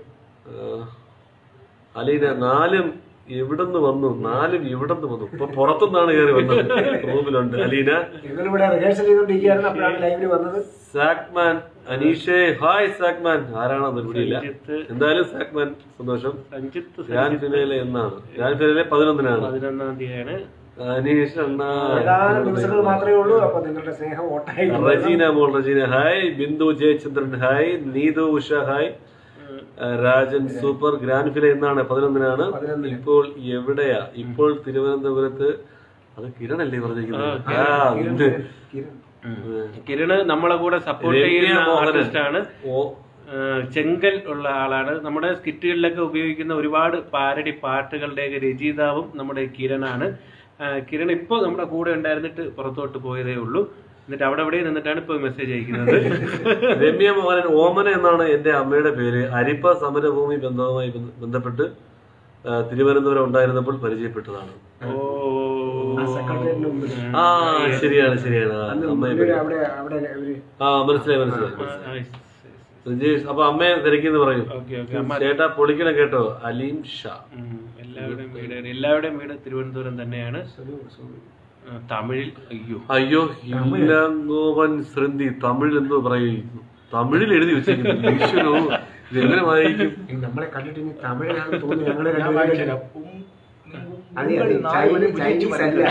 Aleena നാലും എവിടുന്ന് വന്നു നാലും ഇവിടുന്ന് വന്നു ഇപ്പൊ പുറത്തുനിന്നാണ് കയറി വന്നത് റൂമിലുണ്ട് അലീന ഞങ്ങളിവിടെ റിഹേഴ്സൽ ചെയ്തോണ്ടിരിക്കുകയായിരുന്നു അപ്പോഴാണ് ലൈവിൽ വന്നത് സാക്മാൻ അനീഷേ ഹായ് സാക്മാൻ ആരാണോ പിടിയില്ല രഞ്ജിത്ത്. എന്തായാലും സാക്മാൻ സന്തോഷം സഞ്ജിത്ത് ഗ്രാൻഡ് ഫിനാലെ എന്നാണ് ഗ്രാൻഡ് ഫിനാലെ പതിനൊന്നിനാണ് പതിനൊന്നാം തീയതിയാണ് അനീഷ് അണ്ണ ഏതാനും ദിവസങ്ങൾ മാത്രമേ ഉള്ളൂ അപ്പൊ നിങ്ങളുടെ സ്നേഹം ഓട്ടായി റജീന മോൾ Rejina hi Bindu Jayachandran hi Neethu Usha hi ആ, രാജൻ സൂപ്പർ ഗ്രാൻഡ് ഫില എന്നാണ് പതിനൊന്നിനാണ് പതിനൊന്നിന്. ഇപ്പോൾ എവിടെയാ ഇപ്പോൾ തിരുവനന്തപുരത്ത് അത് കിരണല്ലേ പറഞ്ഞിരിക്കുന്നത് ആ, ഉണ്ട്. കിരണ് നമ്മളെ കൂടെ സപ്പോർട്ട് രമ്യ ചെയ്യുന്ന മോഹനൻ. ആർട്ടിസ്റ്റ് ആണ് ഓ ഏഹ് ചെങ്കൽ ഉള്ള ആളാണ് നമ്മുടെ സ്കിറ്റുകളിലൊക്കെ ഉപയോഗിക്കുന്ന ഒരുപാട് പാരഡി പാട്ടുകളുടെയൊക്കെ രചയിതാവും നമ്മുടെ കിരണാണ് ഏഹ് കിരൺ ഇപ്പോൾ നമ്മുടെ കൂടെ ഉണ്ടായിരുന്നിട്ട് പുറത്തോട്ട് പോയതേ ഉള്ളൂ എന്നിട്ട് അവിടെ എവിടെ നിന്നിട്ടാണ് ഇപ്പോൾ മെസ്സേജ് അയക്കുന്നത് രമ്യ മോഹനൻ ഓമന എന്നാണ് എന്റെ അമ്മയുടെ പേര് അരിപ്പ സമരഭൂമി ബന്ധവുമായി ബന്ധ- ബന്ധപ്പെട്ട് ആ, തിരുവനന്തപുരം ഉണ്ടായിരുന്നപ്പോൾ പരിചയപ്പെട്ടതാണ് ഓ സെക്രട്ടേറിയറ്റിന് മുമ്പിൽ ആ ശരിയാണ് ശരിയാണ് ആ, അന്ന് അമ്മയെ മുമ്പിൽ അവിടെ അവിടെ ഒരു ആ മനസ്സിലായി മനസ്സിലായി രജേഷ് അപ്പൊ അമ്മയെ തിരക്കിന്ന് പറയും ഓക്കെ ഓക്കെ അമ്മ ചേട്ടാ പൊളിക്കണം കേട്ടോ അലീം ഷാ ഉം, എല്ലാവരുടെയും വീട് എല്ലാവരുടെയും വീട് തിരുവനന്തപുരം തന്നെയാണ് ആ, തമിഴിൽ അയ്യോ അയ്യോ ഇല്ലങ്കോവൻ ശ്രുതി തമിഴിൽ എന്തോ പറയുന്നു തമിഴിൽ എഴുതി വെച്ചിരിക്കുന്നു ഈശ്വരോ ഇത് എങ്ങനെ വായിക്കും ഇനി നമ്മളെ കണ്ടിട്ട് ഇനി തമിഴാണെന്ന് തോന്നുന്നു ഞങ്ങള് രണ്ടുപേരും വായിച്ചുതരാം. അതെ അതെ ചൈനീസ് ചൈനീസ് അല്ല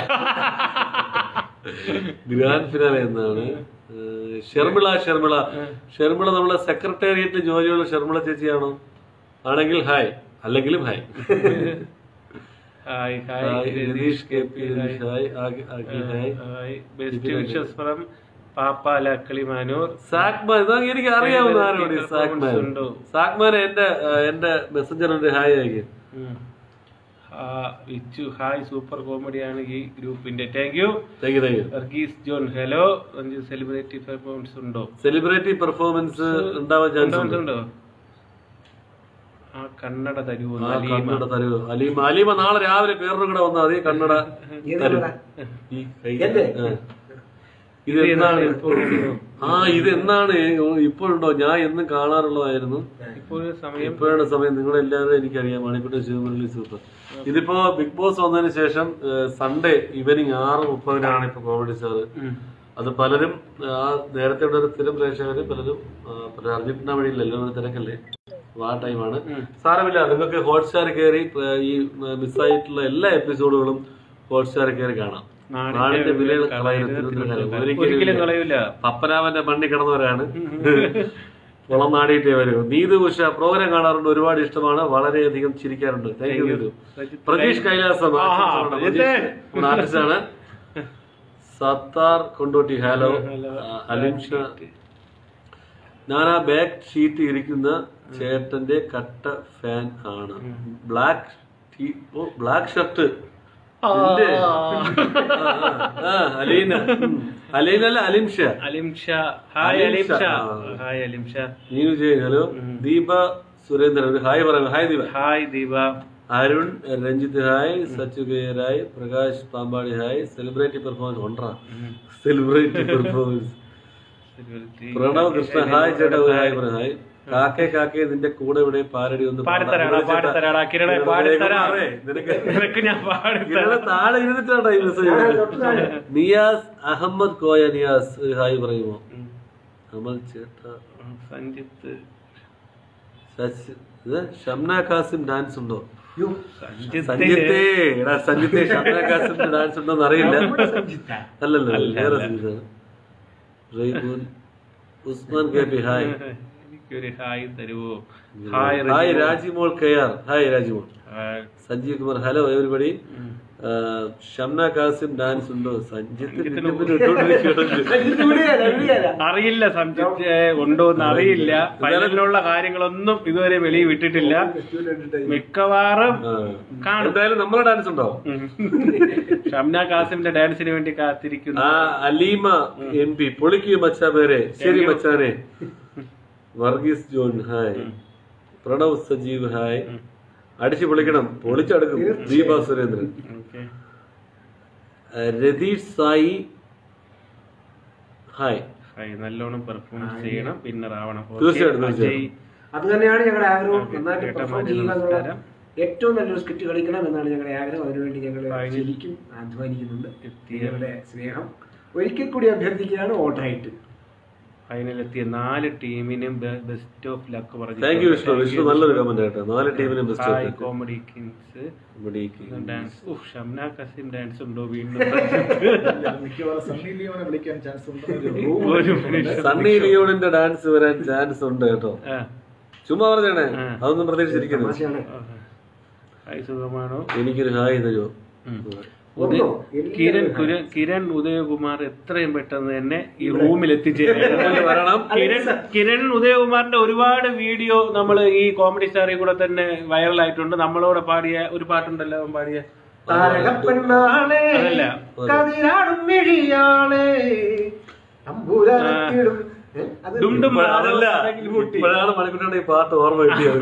ഗ്രാൻഡ് ഫിനാലെ എന്നാണ് ഏഹ്, ഷർമിള ഷർമിള ഷർമിള നമ്മളെ സെക്രട്ടേറിയറ്റിൽ ജോലിയുള്ള ഷർമിള ചേച്ചിയാണോ ആണെങ്കിൽ ഹായ് അല്ലെങ്കിലും hi hi hi, hi Ratheesh K P Ratheesh hi ആകി- ആകി hi hi best wishes from Pappala Kilimanoor സാക്മാൻ ഇതാ എനിക്ക് അറിയാവുന്ന ആരോട് Performance സാക്മാൻ ഉണ്ടോ? സാക്മാൻ എന്റെ ഏഹ്, എന്റെ മെസ്സഞ്ചറിന്റെ ഹായ് അയക്കും ഉം. ആ, വിച്ചു ഹായ് സൂപ്പർ കോമഡിയാണ് ഈ ഗ്രൂപ്പിന്റെ thank you thank you thank you Varghese John hello celebrity performance ഉണ്ടോ സെലിബ്രിറ്റി പെർഫോമൻസ് ഉണ്ടാവാൻ ചാൻസ് ഉണ്ട് ഉണ്ടോ ആ കന്നഡ തരുമോ ആ, കന്നഡ തരൂ അലീമ അലീമ നാളെ രാവിലെ പേരുടെ കൂടെ വന്നാൽ മതി കന്നഡ ഏത് തരും കന്നഡ? ഈ കൈ- എന്റെ? ആ. ഇത് എന്നാണ് ആ ഇത് എന്നാണ് ഇപ്പോഴുണ്ടോ ഞാൻ എന്നും കാണാറുള്ളതായിരുന്നു ഇപ്പോൾ സമയം ഇപ്പോഴാണ് സമയം നിങ്ങളെല്ലാവരും എനിക്കറിയാം മണിക്കുട്ട ശിവമുരളി സൂപ്പർ ഇതിപ്പോ ബിഗ് ബോസ് വന്നതിന് ശേഷം സൺഡേ ഈവനിങ് ആറ് മുപ്പതിനാണ് ഇപ്പൊ കോമഡി സ്റ്റാർ അത് പലരും ആ നേരത്തെ ഉള്ള ഒരു സ്ഥിരം പ്രേക്ഷകര് പലരും ആ, പലരും അറിഞ്ഞിട്ടുണ്ടാ വഴിയില്ല എല്ലാവരും തിരക്കല്ലേ അപ്പൊ ആ ടൈമാണ് സാരമില്ല നിങ്ങൾക്ക് ഹോട്ട്സ്റ്റാർ കയറി ആ, ഈ മിസ്സായിട്ടുള്ള എല്ലാ എപ്പിസോഡുകളും ഹോട്ട്സ്റ്റാർ കയറി കാണാം നാടിന്റെ നാടിന്റെ വില വില കളയരുത് കളയരുത്. ഒരിക്കലും ഒരിക്കലും കളയൂല പപ്പനാവന്റെ മണ്ണി കിടന്നവരാണ് കുളം നാടിയിട്ടേ വരൂ നീതു ഉഷ പ്രോഗ്രാം കാണാറുണ്ട് ഒരുപാട് ഇഷ്ടമാണ് വളരെയധികം ചിരിക്കാറുണ്ട് താങ്ക് യു നീതു പ്രതീഷ് കൈലാസം ആഹാ, പ്രതീഷ് നമ്മുടെ ആർട്ടിസ്റ്റാണ് സത്താർ കൊണ്ടോട്ടി ഹലോ അലിം ഷാ ഞാൻ ആ ബാക്ക് ഷീറ്റ് ഇരിക്കുന്ന ചേട്ടന്റെ കട്ട ഫാൻ ആണ് ബ്ലാക്ക് ടീ- ഓ ബ്ലാക്ക് ഷർട്ട് ഇല്ലേ? ആ, ആ, ആ, അലീന ഉം. അലീന അല്ല അലിം ഷാ അലിം ഷാ ഹായ് അലിം അലിം ഷാ. ഷാ ആ. ഹായ് അലിം ഷാ നീനു ജയ് ഹലോ ദീപ സുരേന്ദ്രൻ ഒരു ഹായ് പറയുന്നു hi Deepa hi Deepa Arun Ranjith hi Sachu K Rai Prakash Pampady hi celebrity performance ഒണ്ടാ celebrity performance Pranav Krishna hi ചേട്ടാ ഒരു ഹായ് പറ ഹായ് കാക്കേ കാക്കേ നിന്റെ കൂടെ ഇവിടെ പാരടി ഒന്ന് പാടിത്തരാടാ പാടാം. പാടിത്തരാടാ കിരണെ കിരണേ, പാടിത്തരാ കിരണേ, നിനക്ക് നിനക്ക് ഞാൻ പാടിത്തരാം കിരണ താഴെ ഇരുന്നിട്ടാണ് ഈ മെസ്സേജ് നിയാസ് അഹമ്മദ് കോയ നിയാസ് ഒരു ഹായ് പറയുമോ അമൽ ചേട്ടാ സഞ്ജിത്ത് സച്ച് ഇത് ഷംന കാസിം ഡാൻസ് ഉണ്ടോ സഞ്ജിത്ത് സഞ്ജിത്തേ എടാ സഞ്ജിത്തേ ഷംന കാസിം ഡാൻസ് ഉണ്ടോ അറിയില്ല അല്ലല്ലോ വേറെ സഞ്ജിത്താണ് Raiboon Usman K P hi എനിക്കൊരു ഹായ് തരുവോ hi hi Rajimol K R hi Rajimol hi. Sanjeev Kumar hello everybody Shamna Kasim dance ഉണ്ടോ സഞ്ജിത്ത് നിന്നെ പിന്നെ ഇട്ടോണ്ടിരിക്കുകയാണ്. അറിയില്ല സഞ്ജിത്ത് ഉണ്ടോ എന്ന് അറിയില്ല ഫൈനലിനുള്ള കാര്യങ്ങളൊന്നും ഇതുവരെ വെളിയിൽ വിട്ടിട്ടില്ല മിക്കവാറും ആ. കാണും എന്തായാലും നമ്മളെ ഡാൻസ് ഉണ്ടോ ഉം. ഷംന കാസിമിന്റെ ഡാൻസിന് വേണ്ടി കാത്തിരിക്കുന്നു ആ അലീമ എം പി പൊളിക്കൂ മച്ചാ പേരെ ശരി മച്ചാനെ വർഗീസ് ജോൺ ഹായ് പ്രണവ് സജീവ് ഹായ് അടിച്ചു പൊളിക്കണം പൊളിച്ചടുക്കും ദീപ സുരേന്ദ്രൻ ഓക്കെ ആ, രതീഷ് സായി ഹായ് ഹായ് നല്ലോണം പെർഫോമൻസ് ചെയ്യണം വിന്നർ ആവണം Okay. തീർച്ചയായിട്ടും, അജയ് തീർച്ചയായും. അത് തന്നെയാണ് ഞങ്ങളുടെ ആഗ്രഹം നന്നായിട്ട് കേട്ട പെർഫോം മാതിരി ചെയ്യുക എന്നുള്ള നമസ്കാരം. ഏറ്റവും നല്ലൊരു സ്കിറ്റ് കളിക്കണം എന്നാണ് ഞങ്ങളുടെ ആഗ്രഹം അതിനുവേണ്ടി ഞങ്ങൾ ഫൈനൽ ശരിക്കും അധ്വാനിക്കുന്നുണ്ട് എത്തിയ നിങ്ങളുടെ സ്നേഹം ഒരിക്കൽ കൂടി അഭ്യർത്ഥിക്കുകയാണ് വോട്ടായിട്ട് ഫൈനലെത്തിയ നാല് ടീമിനും ബെസ്റ്റ് ഓഫ് ലക്ക് പറഞ്ഞു താങ്ക് യു വിഷ്ണു വിഷ്ണു നല്ലൊരു കമന്റ് കേട്ടോ നാല് ടീമിനും hi best comedy kings dance ഉഫ് ഷംന കസിം ഡാൻസ് ഉണ്ടോ വീണ്ടും മിക്കവാറും സണ്ണി ലിയോനെ വിളിക്കാൻ ചാൻസ് ഒരു മനുഷ്യൻ. സണ്ണി ലിയോണിന്റെ ഡാൻസ് വരാൻ ചാൻസ് ഉണ്ട് കേട്ടോ ആ, ചുമ്മാ പറഞ്ഞാണേ ആ. അതൊന്നും പ്രതീക്ഷിച്ചിരിക്കുന്നു തമാശയാണ് ആ. ഹായ് സുഖമാണോ എനിക്കൊരു ഹായ് തരുമോ ഉം. ഒന്നോ? ഉദയ- കിരൺ കുര- കിരൺ ഉദയകുമാർ എത്രയും പെട്ടെന്ന് തന്നെ ഈ റൂമിൽ എത്തിച്ചേരണം വരണം കിരൺ കിരൺ ഉദയകുമാറിന്റെ ഒരുപാട് വീഡിയോ നമ്മൾ ഈ കോമഡി സ്റ്റാറിൽ കൂടെ തന്നെ വൈറലായിട്ടുണ്ട് നമ്മളോട് പാടിയ ഒരു പാട്ടുണ്ടല്ലോ അവൻ പാടിയ താരകപ്പെണ്ണാളെ അതല്ല. കതിരാടും മിഴിയാളെ അമ്പുരാട്ടിടും ഏ? അത് ഡും ഡും അതല്ല ഇപ്പോഴാണ് മണിക്കൂറിന്റെ ഈ പാട്ട് ഓർമ്മ കിട്ടിയത്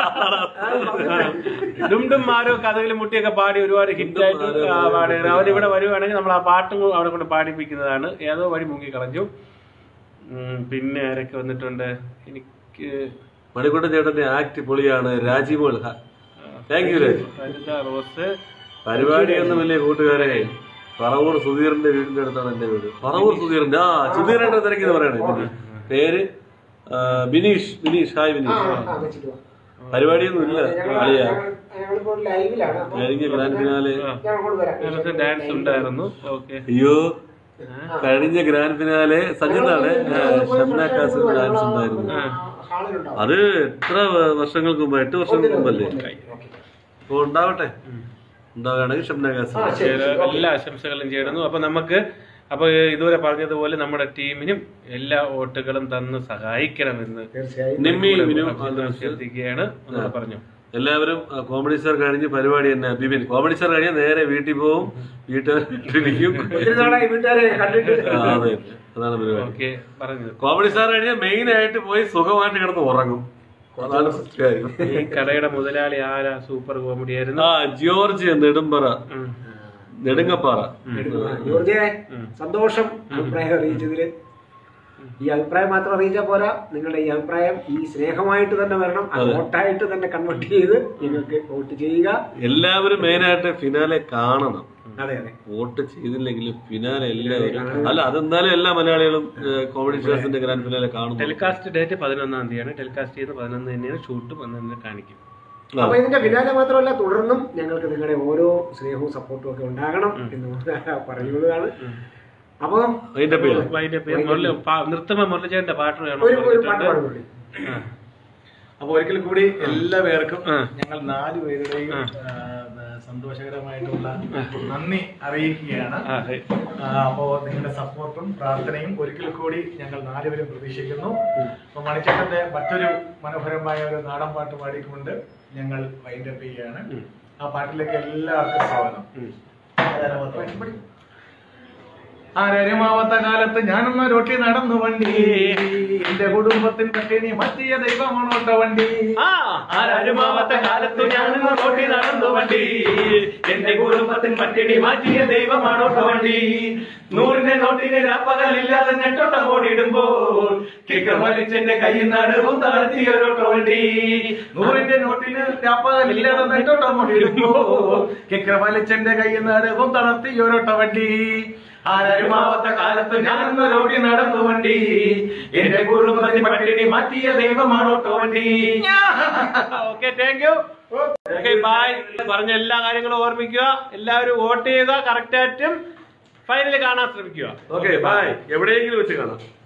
ഡും ഡും മാരോ കഥകളി മുട്ടിയൊക്കെ പാടി ഒരുപാട് ഹിറ്റ് ആയിട്ട് ആ, പാടിയത് അവരിവിടെ വരുവാണെങ്കിൽ നമ്മൾ ആ പാട്ടും കൂടെ അവിടെ കൊണ്ട് പാടിപ്പിക്കുന്നതാണ് ഏതോ വഴി മുങ്ങി കളഞ്ഞു ഉം, പിന്നെ ആരൊക്കെ വന്നിട്ടുണ്ട് എനിക്ക് മണിക്കൂട്ടൻ ചേട്ടന്റെ ആക്ട് പൊളിയാണ് രാജീവോൾ thank you Raj Saritha Rose പരിപാടിയൊന്നും വലിയ കൂട്ടുകാരെ പറവൂർ സുധീറിന്റെ വീടിന്റെ അടുത്താണ് എന്റെ വീട് പറവൂർ സുധീറിന്റെ ആ സുധീറിന്റെ തിരക്കിന്ന് പറയണേ പിന്നെ പേര് ആ, ബിനീഷ് ബിനീഷ് ഹായ് ആ, ബിനീഷ് ആ, വെച്ചിട്ട് വാ. പരിപാടിയൊന്നും ഇല്ല ഞങ്ങൾ- അളിയ ഞങ്ങൾ- ഞങ്ങളിപ്പോ ലൈവിലാണ് അപ്പൊ കഴിഞ്ഞ ഗ്രാൻഡ് ഫിനാലെ ഞാൻ അങ്ങോട്ട് വരാം അതിനകത്ത് ഡാൻസ് ഉണ്ടായിരുന്നു ഓക്കെ അയ്യോ കഴിഞ്ഞ ഗ്രാൻഡ് ഫിനാലെ സംഗീതാണ് ഷംന കാസിൽ ഡാൻസ് ഉണ്ടായിരുന്നു ഹാളിലുണ്ടാവും അത് എത്ര വ- വർഷങ്ങൾക്ക് മുമ്പ് എട്ട് വർഷങ്ങൾക്ക് മുമ്പല്ലേ അപ്പൊ ഉണ്ടാവട്ടെ ഉണ്ടാവുകയാണെങ്കിൽ ഷംന കാസിൽ ആ, ശരി, ശരി. ഓക്കേ. എല്ലാ ആശംസകളും ചേരുന്നു അപ്പൊ നമുക്ക് അപ്പൊ ഇതുവരെ പറഞ്ഞതുപോലെ നമ്മുടെ ടീമിനും എല്ലാ വോട്ടുകളും തന്ന് സഹായിക്കണമെന്ന് തീർച്ചയായും നിമ്മി വിനു അഭ്യർത്ഥിക്കുകയാണ് ഒന്നുകൂടെ പറഞ്ഞു എല്ലാവരും ആ, കോമഡി സ്റ്റാർ കഴിഞ്ഞ് പരിപാടി തന്നെ ബിബിൻ കോമഡി സ്റ്റാർ കഴിഞ്ഞ് നേരെ വീട്ടിൽ പോവും വീട്ടുകാർ വീട്ടിലിരിക്കും ഒത്തിരി നാളായി വീട്ടുകാരെ കണ്ടിട്ട് ആ, അതെ അതാണ് പരിപാടി ഓക്കെ പറഞ്ഞത് കോമഡി സ്റ്റാർ കഴിഞ്ഞ് മെയിൻ ആയിട്ട് പോയി സുഖമായിട്ട് കിടന്ന് ഉറങ്ങും അതാണ് കാര്യം ഈ കടയുടെ മുതലാളി ആരാ സൂപ്പർ കോമഡി ആയിരുന്നു ആ ജോർജ് നെടുമ്പറ ഉം. നെടുങ്ങപ്പാറ ജോർജെ സന്തോഷം അഭിപ്രായം അറിയിച്ചതില് ഈ അഭിപ്രായം മാത്രം അറിയിച്ചാൽ പോരാ നിങ്ങളുടെ ഈ അഭിപ്രായം ഈ സ്നേഹമായിട്ട് തന്നെ വരണം അത് വോട്ടായിട്ട് തന്നെ കൺവേർട്ട് ചെയ്ത് നിങ്ങൾക്ക് വോട്ട് ചെയ്യുക എല്ലാവരും മെയിൻ ആയിട്ട് ഫിനാലെ കാണണം അതെ അതെ വോട്ട് ചെയ്തില്ലെങ്കിലും ഫിനാലെ എല്ലാവരും അല്ല അതെന്തായാലും എല്ലാ മലയാളികളും കോമഡി സ്റ്റാർസിന്റെ ഗ്രാൻഡ് ഫിനാലെ കാണുന്നു ടെലികാസ്റ്റ് ഡേറ്റ് പതിനൊന്നാം തീയതിയാണ് ടെലികാസ്റ്റ് ചെയ്യുന്ന പതിനൊന്ന് തന്നെയാണ് ഷൂട്ട് പതിനൊന്നിന് കാണിക്കും അപ്പൊ ഇതിന്റെ പിന്നാലെ മാത്രമല്ല തുടർന്നും ഞങ്ങൾക്ക് നിങ്ങളുടെ ഓരോ സ്നേഹവും സപ്പോർട്ടും ഒക്കെ ഉണ്ടാകണം എന്ന് പറയുന്നതാണ് അപ്പൊ അതിന്റെ പേര് അതിന്റെ പേര് മുരളി പാ- നിർത്തുമ്പോ മുരളിച്ചേട്ടന്റെ പാട്ട് വേണം ഒരു ഒരു പാട്ട് പാടുന്നുണ്ട് അപ്പൊ ഒരിക്കൽ കൂടി എല്ലാ പേർക്കും ആ. ഞങ്ങൾ നാല് പേരുടെയും ആ, സന്തോഷകരമായിട്ടുള്ള നന്ദി അറിയിക്കുകയാണ് ആ, ഹേ. ആ, അപ്പോ നിങ്ങളുടെ സപ്പോർട്ടും പ്രാർത്ഥനയും ഒരിക്കൽ കൂടി ഞങ്ങൾ നാലുപേരും പ്രതീക്ഷിക്കുന്നു അപ്പൊ മണിച്ചേട്ടന്റെ മറ്റൊരു മനോഹരമായ ഒരു നാടൻ പാട്ട് പാടിക്കൊണ്ട് ഞങ്ങൾ വൈൻഡപ്പ് ചെയ്യുകയാണ് ആ പാട്ടിലേക്ക് എല്ലാവർക്കും സ്വാഗതം ആരരുമാവാത്ത കാലത്ത് ഞാനൊന്ന് റോട്ടി നടന്നു വണ്ടി എന്റെ കുടുംബത്തിൻ പട്ടിണി മാറ്റിയ ദൈവമാണോട്ട വണ്ടി ആ ആരാരുമാവാത്ത കാലത്ത് ഞാനിന്ന് റോട്ടി നടന്നു വണ്ടി എന്റെ കുടുംബത്തിൻ പട്ടിണി മാറ്റിയ ദൈവമാണോട്ടോ വണ്ടി നൂറിന്റെ നോട്ടിന് രാപ്പകലില്ലാതെ നെട്ടോട്ടം ഓടിയിടുമ്പോൾ കിക്കർ വലിച്ചെന്റെ കയ്യിൽ നടുവും താഴ്ത്തിയൊരോട്ടോ വണ്ടി നൂറിന്റെ നോട്ടിന് രാപ്പകലില്ലാതെ നെട്ടോട്ടം കൊണ്ടിരുമ്പോ കിക്കർ വലിച്ചെന്റെ കയ്യിൽ നടുവും തളർത്തി ഒരോട്ട വണ്ടി ആരാരുമാവാത്ത കാലത്ത് ഞാനൊന്ന് റോട്ടി നടന്നു വണ്ടി എന്റെ കുടുംബത്തിൻ പട്ടിണി മാറ്റിയ ദൈവമാണോട്ടോ വണ്ടി okay thank you okay bye പറഞ്ഞ എല്ലാ കാര്യങ്ങളും ഓർമ്മിക്കുക എല്ലാവരും വോട്ട് ചെയ്യുക കറക്റ്റ് ആയിട്ടും ഫൈനൽ കാണാൻ ശ്രമിക്കുക ഓക്കെ ബൈ എവിടെയെങ്കിലും വെച്ച് കാണാം